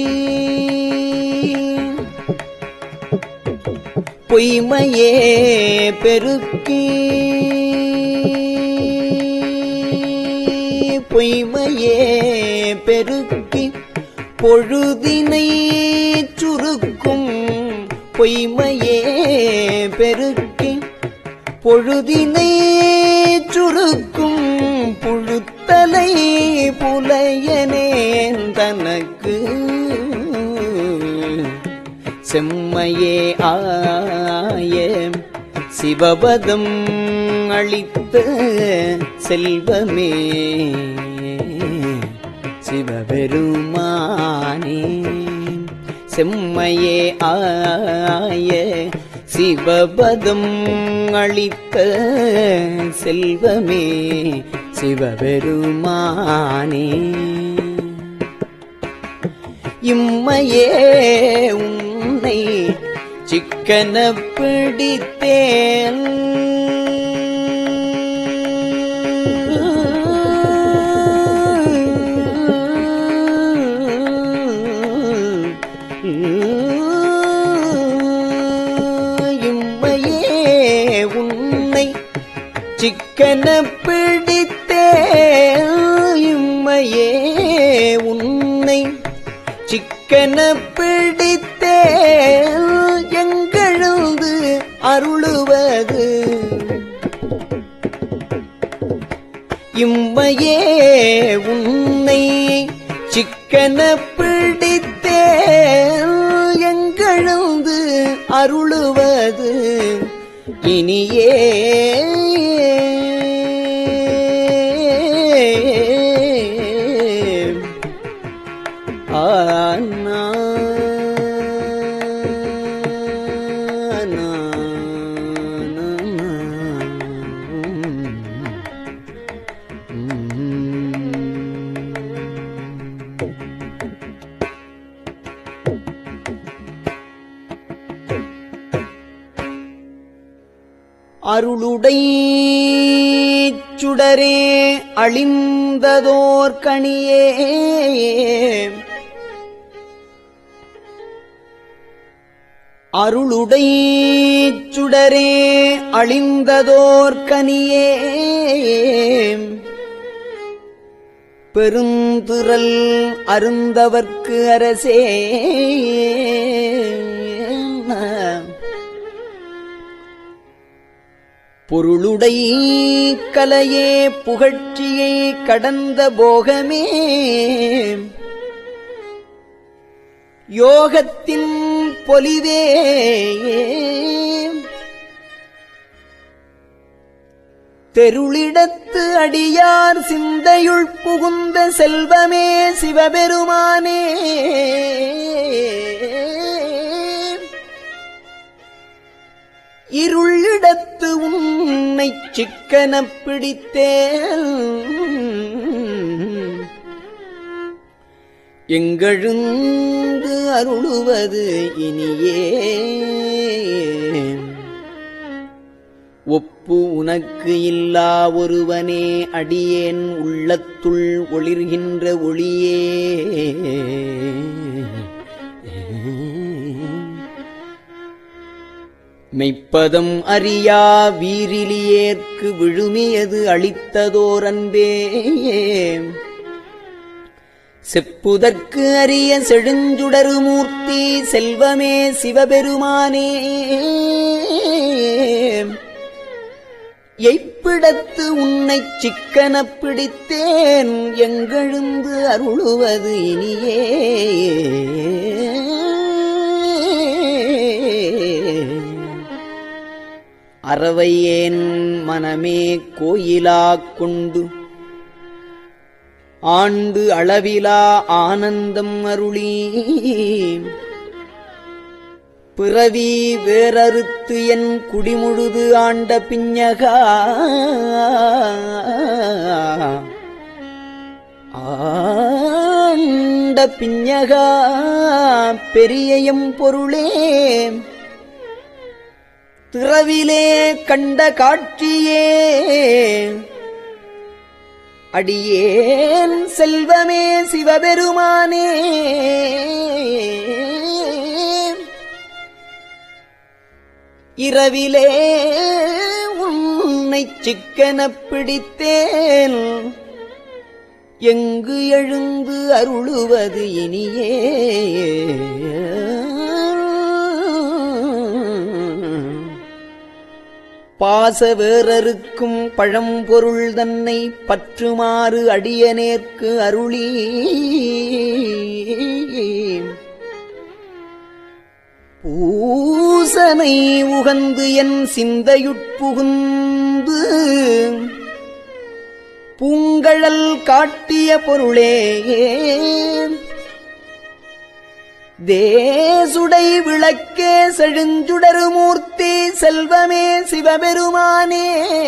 பொய்மையே பெருக்கி பொய்மையே பெருக்கி பொழுதினை சுருக்கும் பொய்மையே பெருக்கி பொழுதினை சுருக்கும் புழுத்தலை புலையனேன் தனக்கு செம்மையே ஆய சிவபதம் அளித்த செல்வமே சிவபெருமானே செம்மையே ஆய சிவபதம் அளித்த செல்வமே சிவபெருமானே இம்மையே உன்னை சிக்கன பிடித்தேன் இம்மையே உன்னை சிக்கன பிடித்தேன் இம்மையே உன்னை சிக்கன பிடித்தே எங்கழுந்து அருளுவது இம்மையே உன்னை சிக்கன பிடித்தே எங்கழுந்து அருளுவது இனியே ஆனா அருளுடை சுடரே அழிந்ததோர் கணியே அருளுடை சுடரே அழிந்ததோர் கனியே பெருந்திரல் அருந்தவர்க்கு அரசே பொருளுடை கலையே புகழ்ச்சியை கடந்த போகமே யோகத்தின் பொலிவே தெருளிடத்து அடியார் சிந்தையுள் புகுந்த செல்வமே சிவபெருமானே இருளிடத்து உன்னை சிக்கனப் பிடித்தேன் எங்கெழுந்து அருளுவது இனியே ஒப்பு உனக்கு இல்லா ஒருவனே அடியேன் உள்ளத்துள் ஒளிர்கின்ற ஒளியே மெய்ப்பதம் அறியா வீரிலியேற்கு விழுமியது அளித்ததோர் அன்பே செப்புதற்கு அரிய செழுஞ்சுடரு மூர்த்தி செல்வமே சிவபெருமானே எய்ப்பிடத்து உன்னைச் சிக்கனப் பிடித்தேன் எங்கெழுந்து அருளுவது இனியே அறவையேன் மனமே கோயிலாக் கொண்டு ஆண்டு அளவிலா ஆனந்தம் அருளி பிறவி வேறறுத்து என் குடிமுழுது ஆண்ட பிஞகா ஆண்ட பிஞகா பெரியயம் பொருளே திறவிலே கண்ட காட்சியே அடியேன் செல்வமே சிவபெருமானே இரவிலே உன்னைச் சிக்கனப் பிடித்தேன் எங்கு எழுந்து அருளுவது இனியே பாச வேறறுக்கும் பழம்பொருள் தன்னை பற்றுமாறு அடியனேற்கு அருளி பூசனை உகந்து என் சிந்தையுட்புகுந்து பூங்கழல் காட்டிய பொருளே தேசுடை விளக்கே செழுஞ்சுடரு மூர்த்தி செல்வமே சிவபெருமானே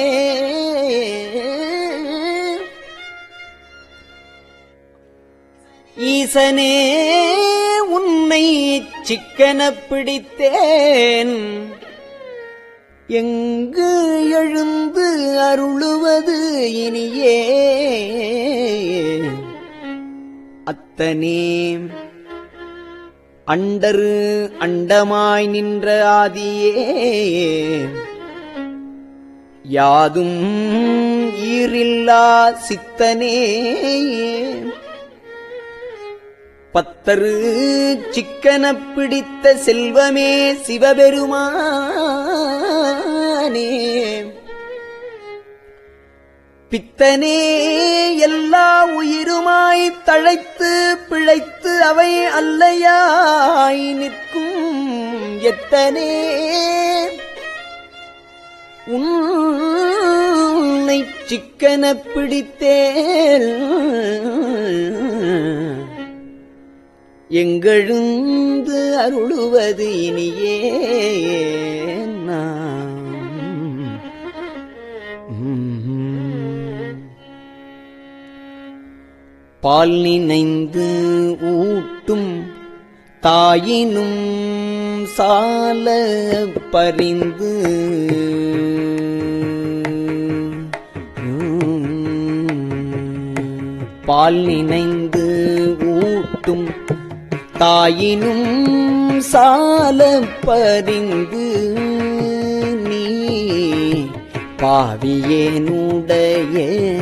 ஈசனே உன்னை சிக்கனப் பிடித்தேன் எங்கு எழுந்து அருளுவது இனியே அத்தனே அண்டரு அண்டமாய் நின்ற ஆதியே யாதும் ஈரில்லா சித்தனே பத்தரு சிக்கனப் பிடித்த செல்வமே சிவபெருமானே பித்தனே எல்லா உயிருமாய் தழைத்து பிழைத்து அவை அல்லையாய் நிற்கும் எத்தனே உன்னை சிக்கனப் பிடித்தேன் எங்கெழுந்து அருளுவது இனியே நாம். பால் நினைந்து ஊட்டும் தாயினும் சால பரிந்து பால் நினைந்து ஊட்டும் தாயினும் சால பரிந்து நீ பாவியேனுடைய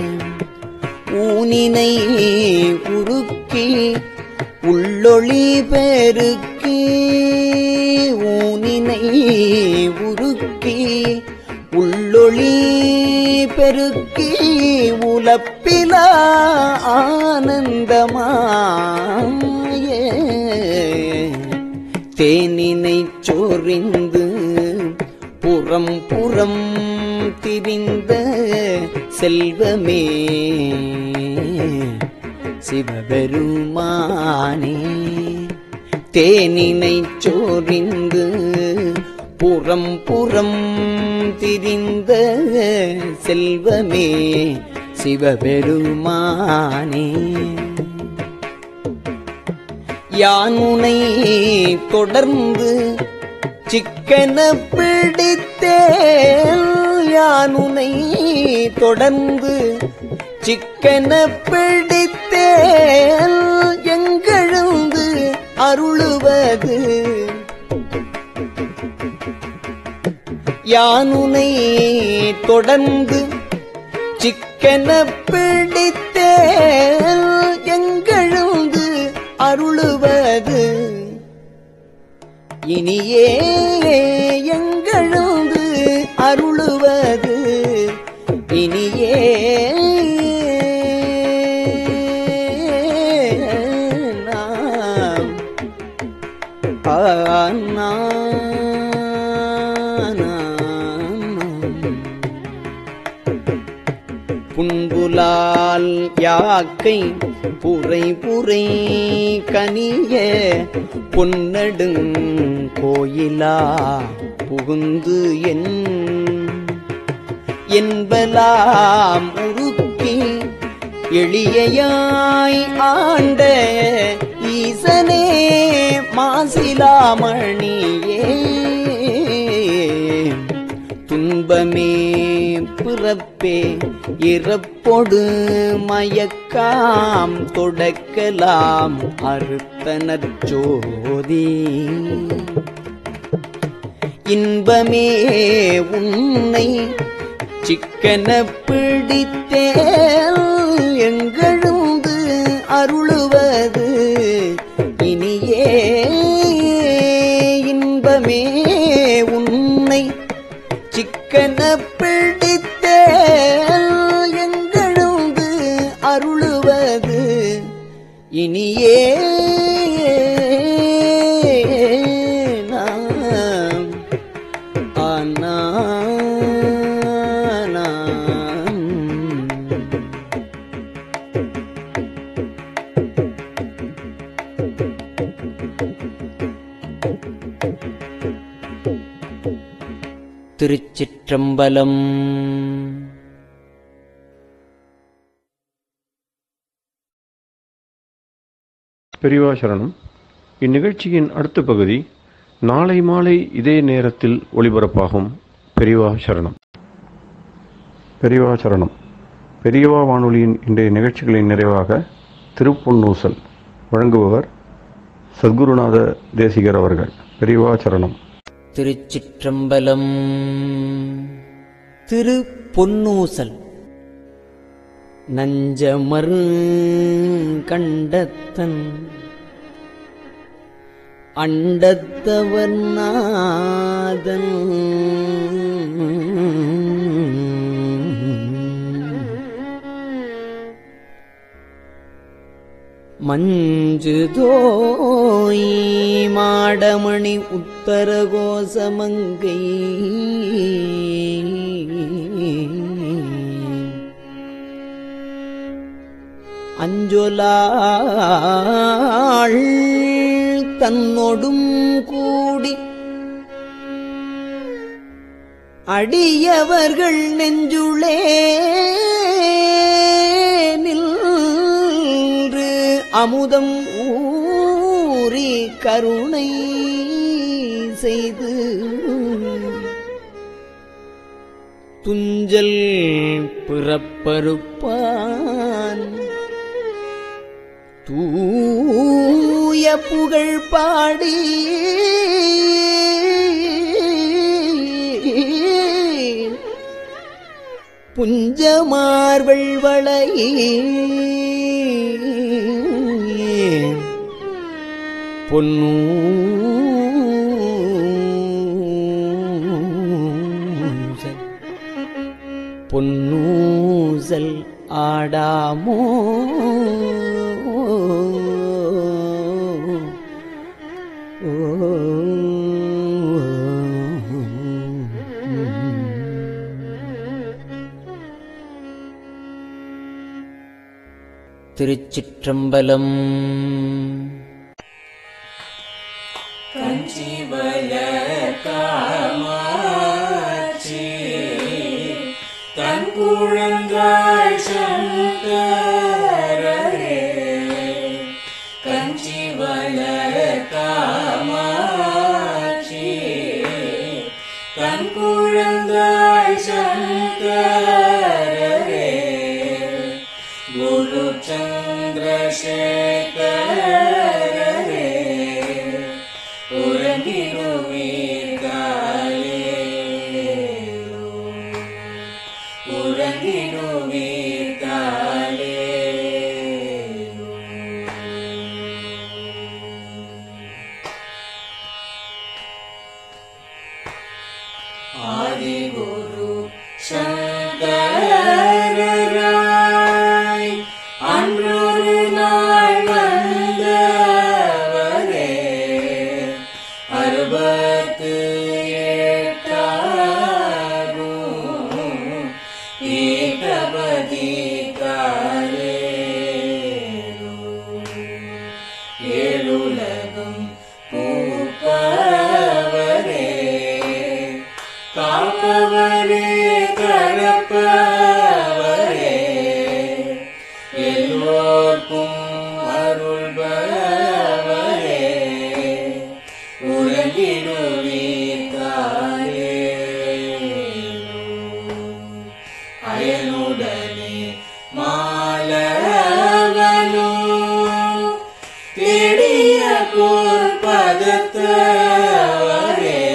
ஊனினை உருக்கி உள்ளொளி பெருக்கி ஊனினை உருக்கி உள்ளொளி பெருக்கி உலப்பிலா ஆனந்தமாயே தேனினை சொரிந்து புறம் புறம் திரிந்த செல்வமே சிவபெருமானே தேனினை சோரிந்து புறம் புறம் திரிந்த செல்வமே சிவபெருமானே யானுனை தொடர்ந்து சிக்கன பிடித்தேன் யானுனை தொடர்ந்து சிக்கன பிடித்தேன் எங்கெழுந்து அருளுவது யானுனை தொடர்ந்து சிக்கன பிடித்தே எங்கெழுந்து அருளுவது இனியே எங்கெழுந்து அருளுவது இனியே நாம் புன்புலால் யாக்கை புரை புரை கனிய பொன்னடுங் கோயிலா புகுந்து என் என்பலாம் உருக்கி எளியாய் ஆண்ட ஈசனே மாசிலாமணியே துன்பமே பிறப்பே இறப்பொடு மயக்காம் தொடக்கலாம் அறுத்தனர் ஜோதி இன்பமே உன்னை சிக்கன பிடித்தே எங்கெழுந்து அருளுவது இனியே இன்பமே உன்னை சிக்கன பிடித்தே எங்கெழுந்து அருளுவது இனியே நாம் ஆனானாம். திருச்சிற்றம்பலம் பெரியவா சரணம் இந்நிகழ்ச்சியின் அடுத்த பகுதி நாளை மாலை இதே நேரத்தில் ஒளிபரப்பாகும் பெரியவா சரணம் பெரியவா சரணம் பெரியவா வானொலியின் இன்றைய நிகழ்ச்சிகளின் நிறைவாக திருப்பொன்னூசல் வழங்குபவர் சத்குருநாத தேசிகர் அவர்கள் பெரியவா சரணம் திருச்சிற்றம்பலம் திரு பொன்னூசல் நஞ்சமர் கண்டத்தன் அண்டத்தவர் நாதன் மஞ்சு தோய் மாடமணி உத்தர கோசமங்கை அஞ்சொலாள் தன்னொடும் கூடி அடியவர்கள் நெஞ்சுளே நின்று அமுதம் ஊறி கருணை செய்து துஞ்சல் பிறப்பருப்பான் தூய புகழ் பாடி புஞ்சமார்வள் வளையே பொன்னூசல் பொன்னூசல் ஆடாமோ திருச்சிற்றம்பலம் உறங்கிடுவீர்களே ஆதிகுரு சங்கராய் அன்றொரு நாள் வந்தவரே அறுபத்து எட்டாகும் பீட்டபதி காலேரோ ஏழுலகம் பூப்பவரே காப்பவரே கரப்பவரே எல்லோர்க்கும் அருள்பவரே உலகிடுவீர் அயனுடனே மாலவனோ தேடிய பொற்பதத்தவரே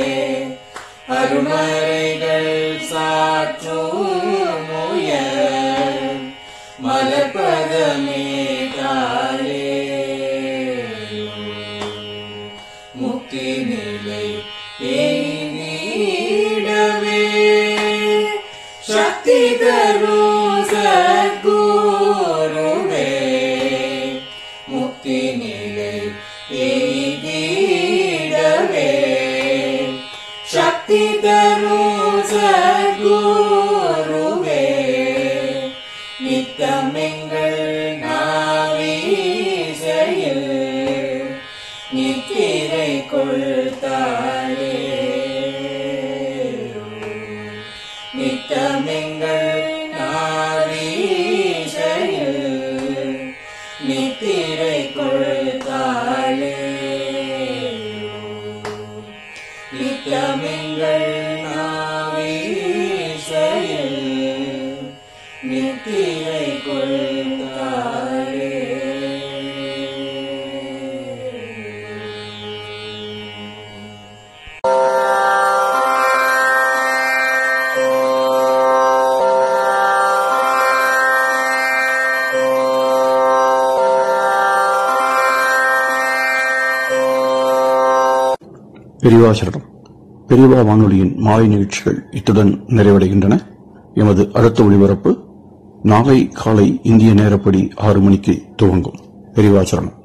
அருமறைகள் சாற்றும் முயல் மலப்பதமே காலே முக்தி நிலை எய்திடவே சக்தி தரும் சத்குருவே முக்தி நிலை எய்திடவே சக்தி தரும் சத்குருவே நித்தமெங்கள் நாவீசையில் நித்திரை கொள்தாளே நித்தமெங்கள் நாவீசையில் நித்திரை கொள்தாளே நித்தமெங்கள் நாவீசையில் நித்திரை கொள்தாளே பெரியவாசரணம் பெரியவா வானொலியின் மாலை நிகழ்ச்சிகள் இத்துடன் நிறைவடைகின்றன எமது அடுத்த ஒளிபரப்பு நாளை காலை இந்திய நேரப்படி ஆறு மணிக்கு துவங்கும் பெரியவாசரணம்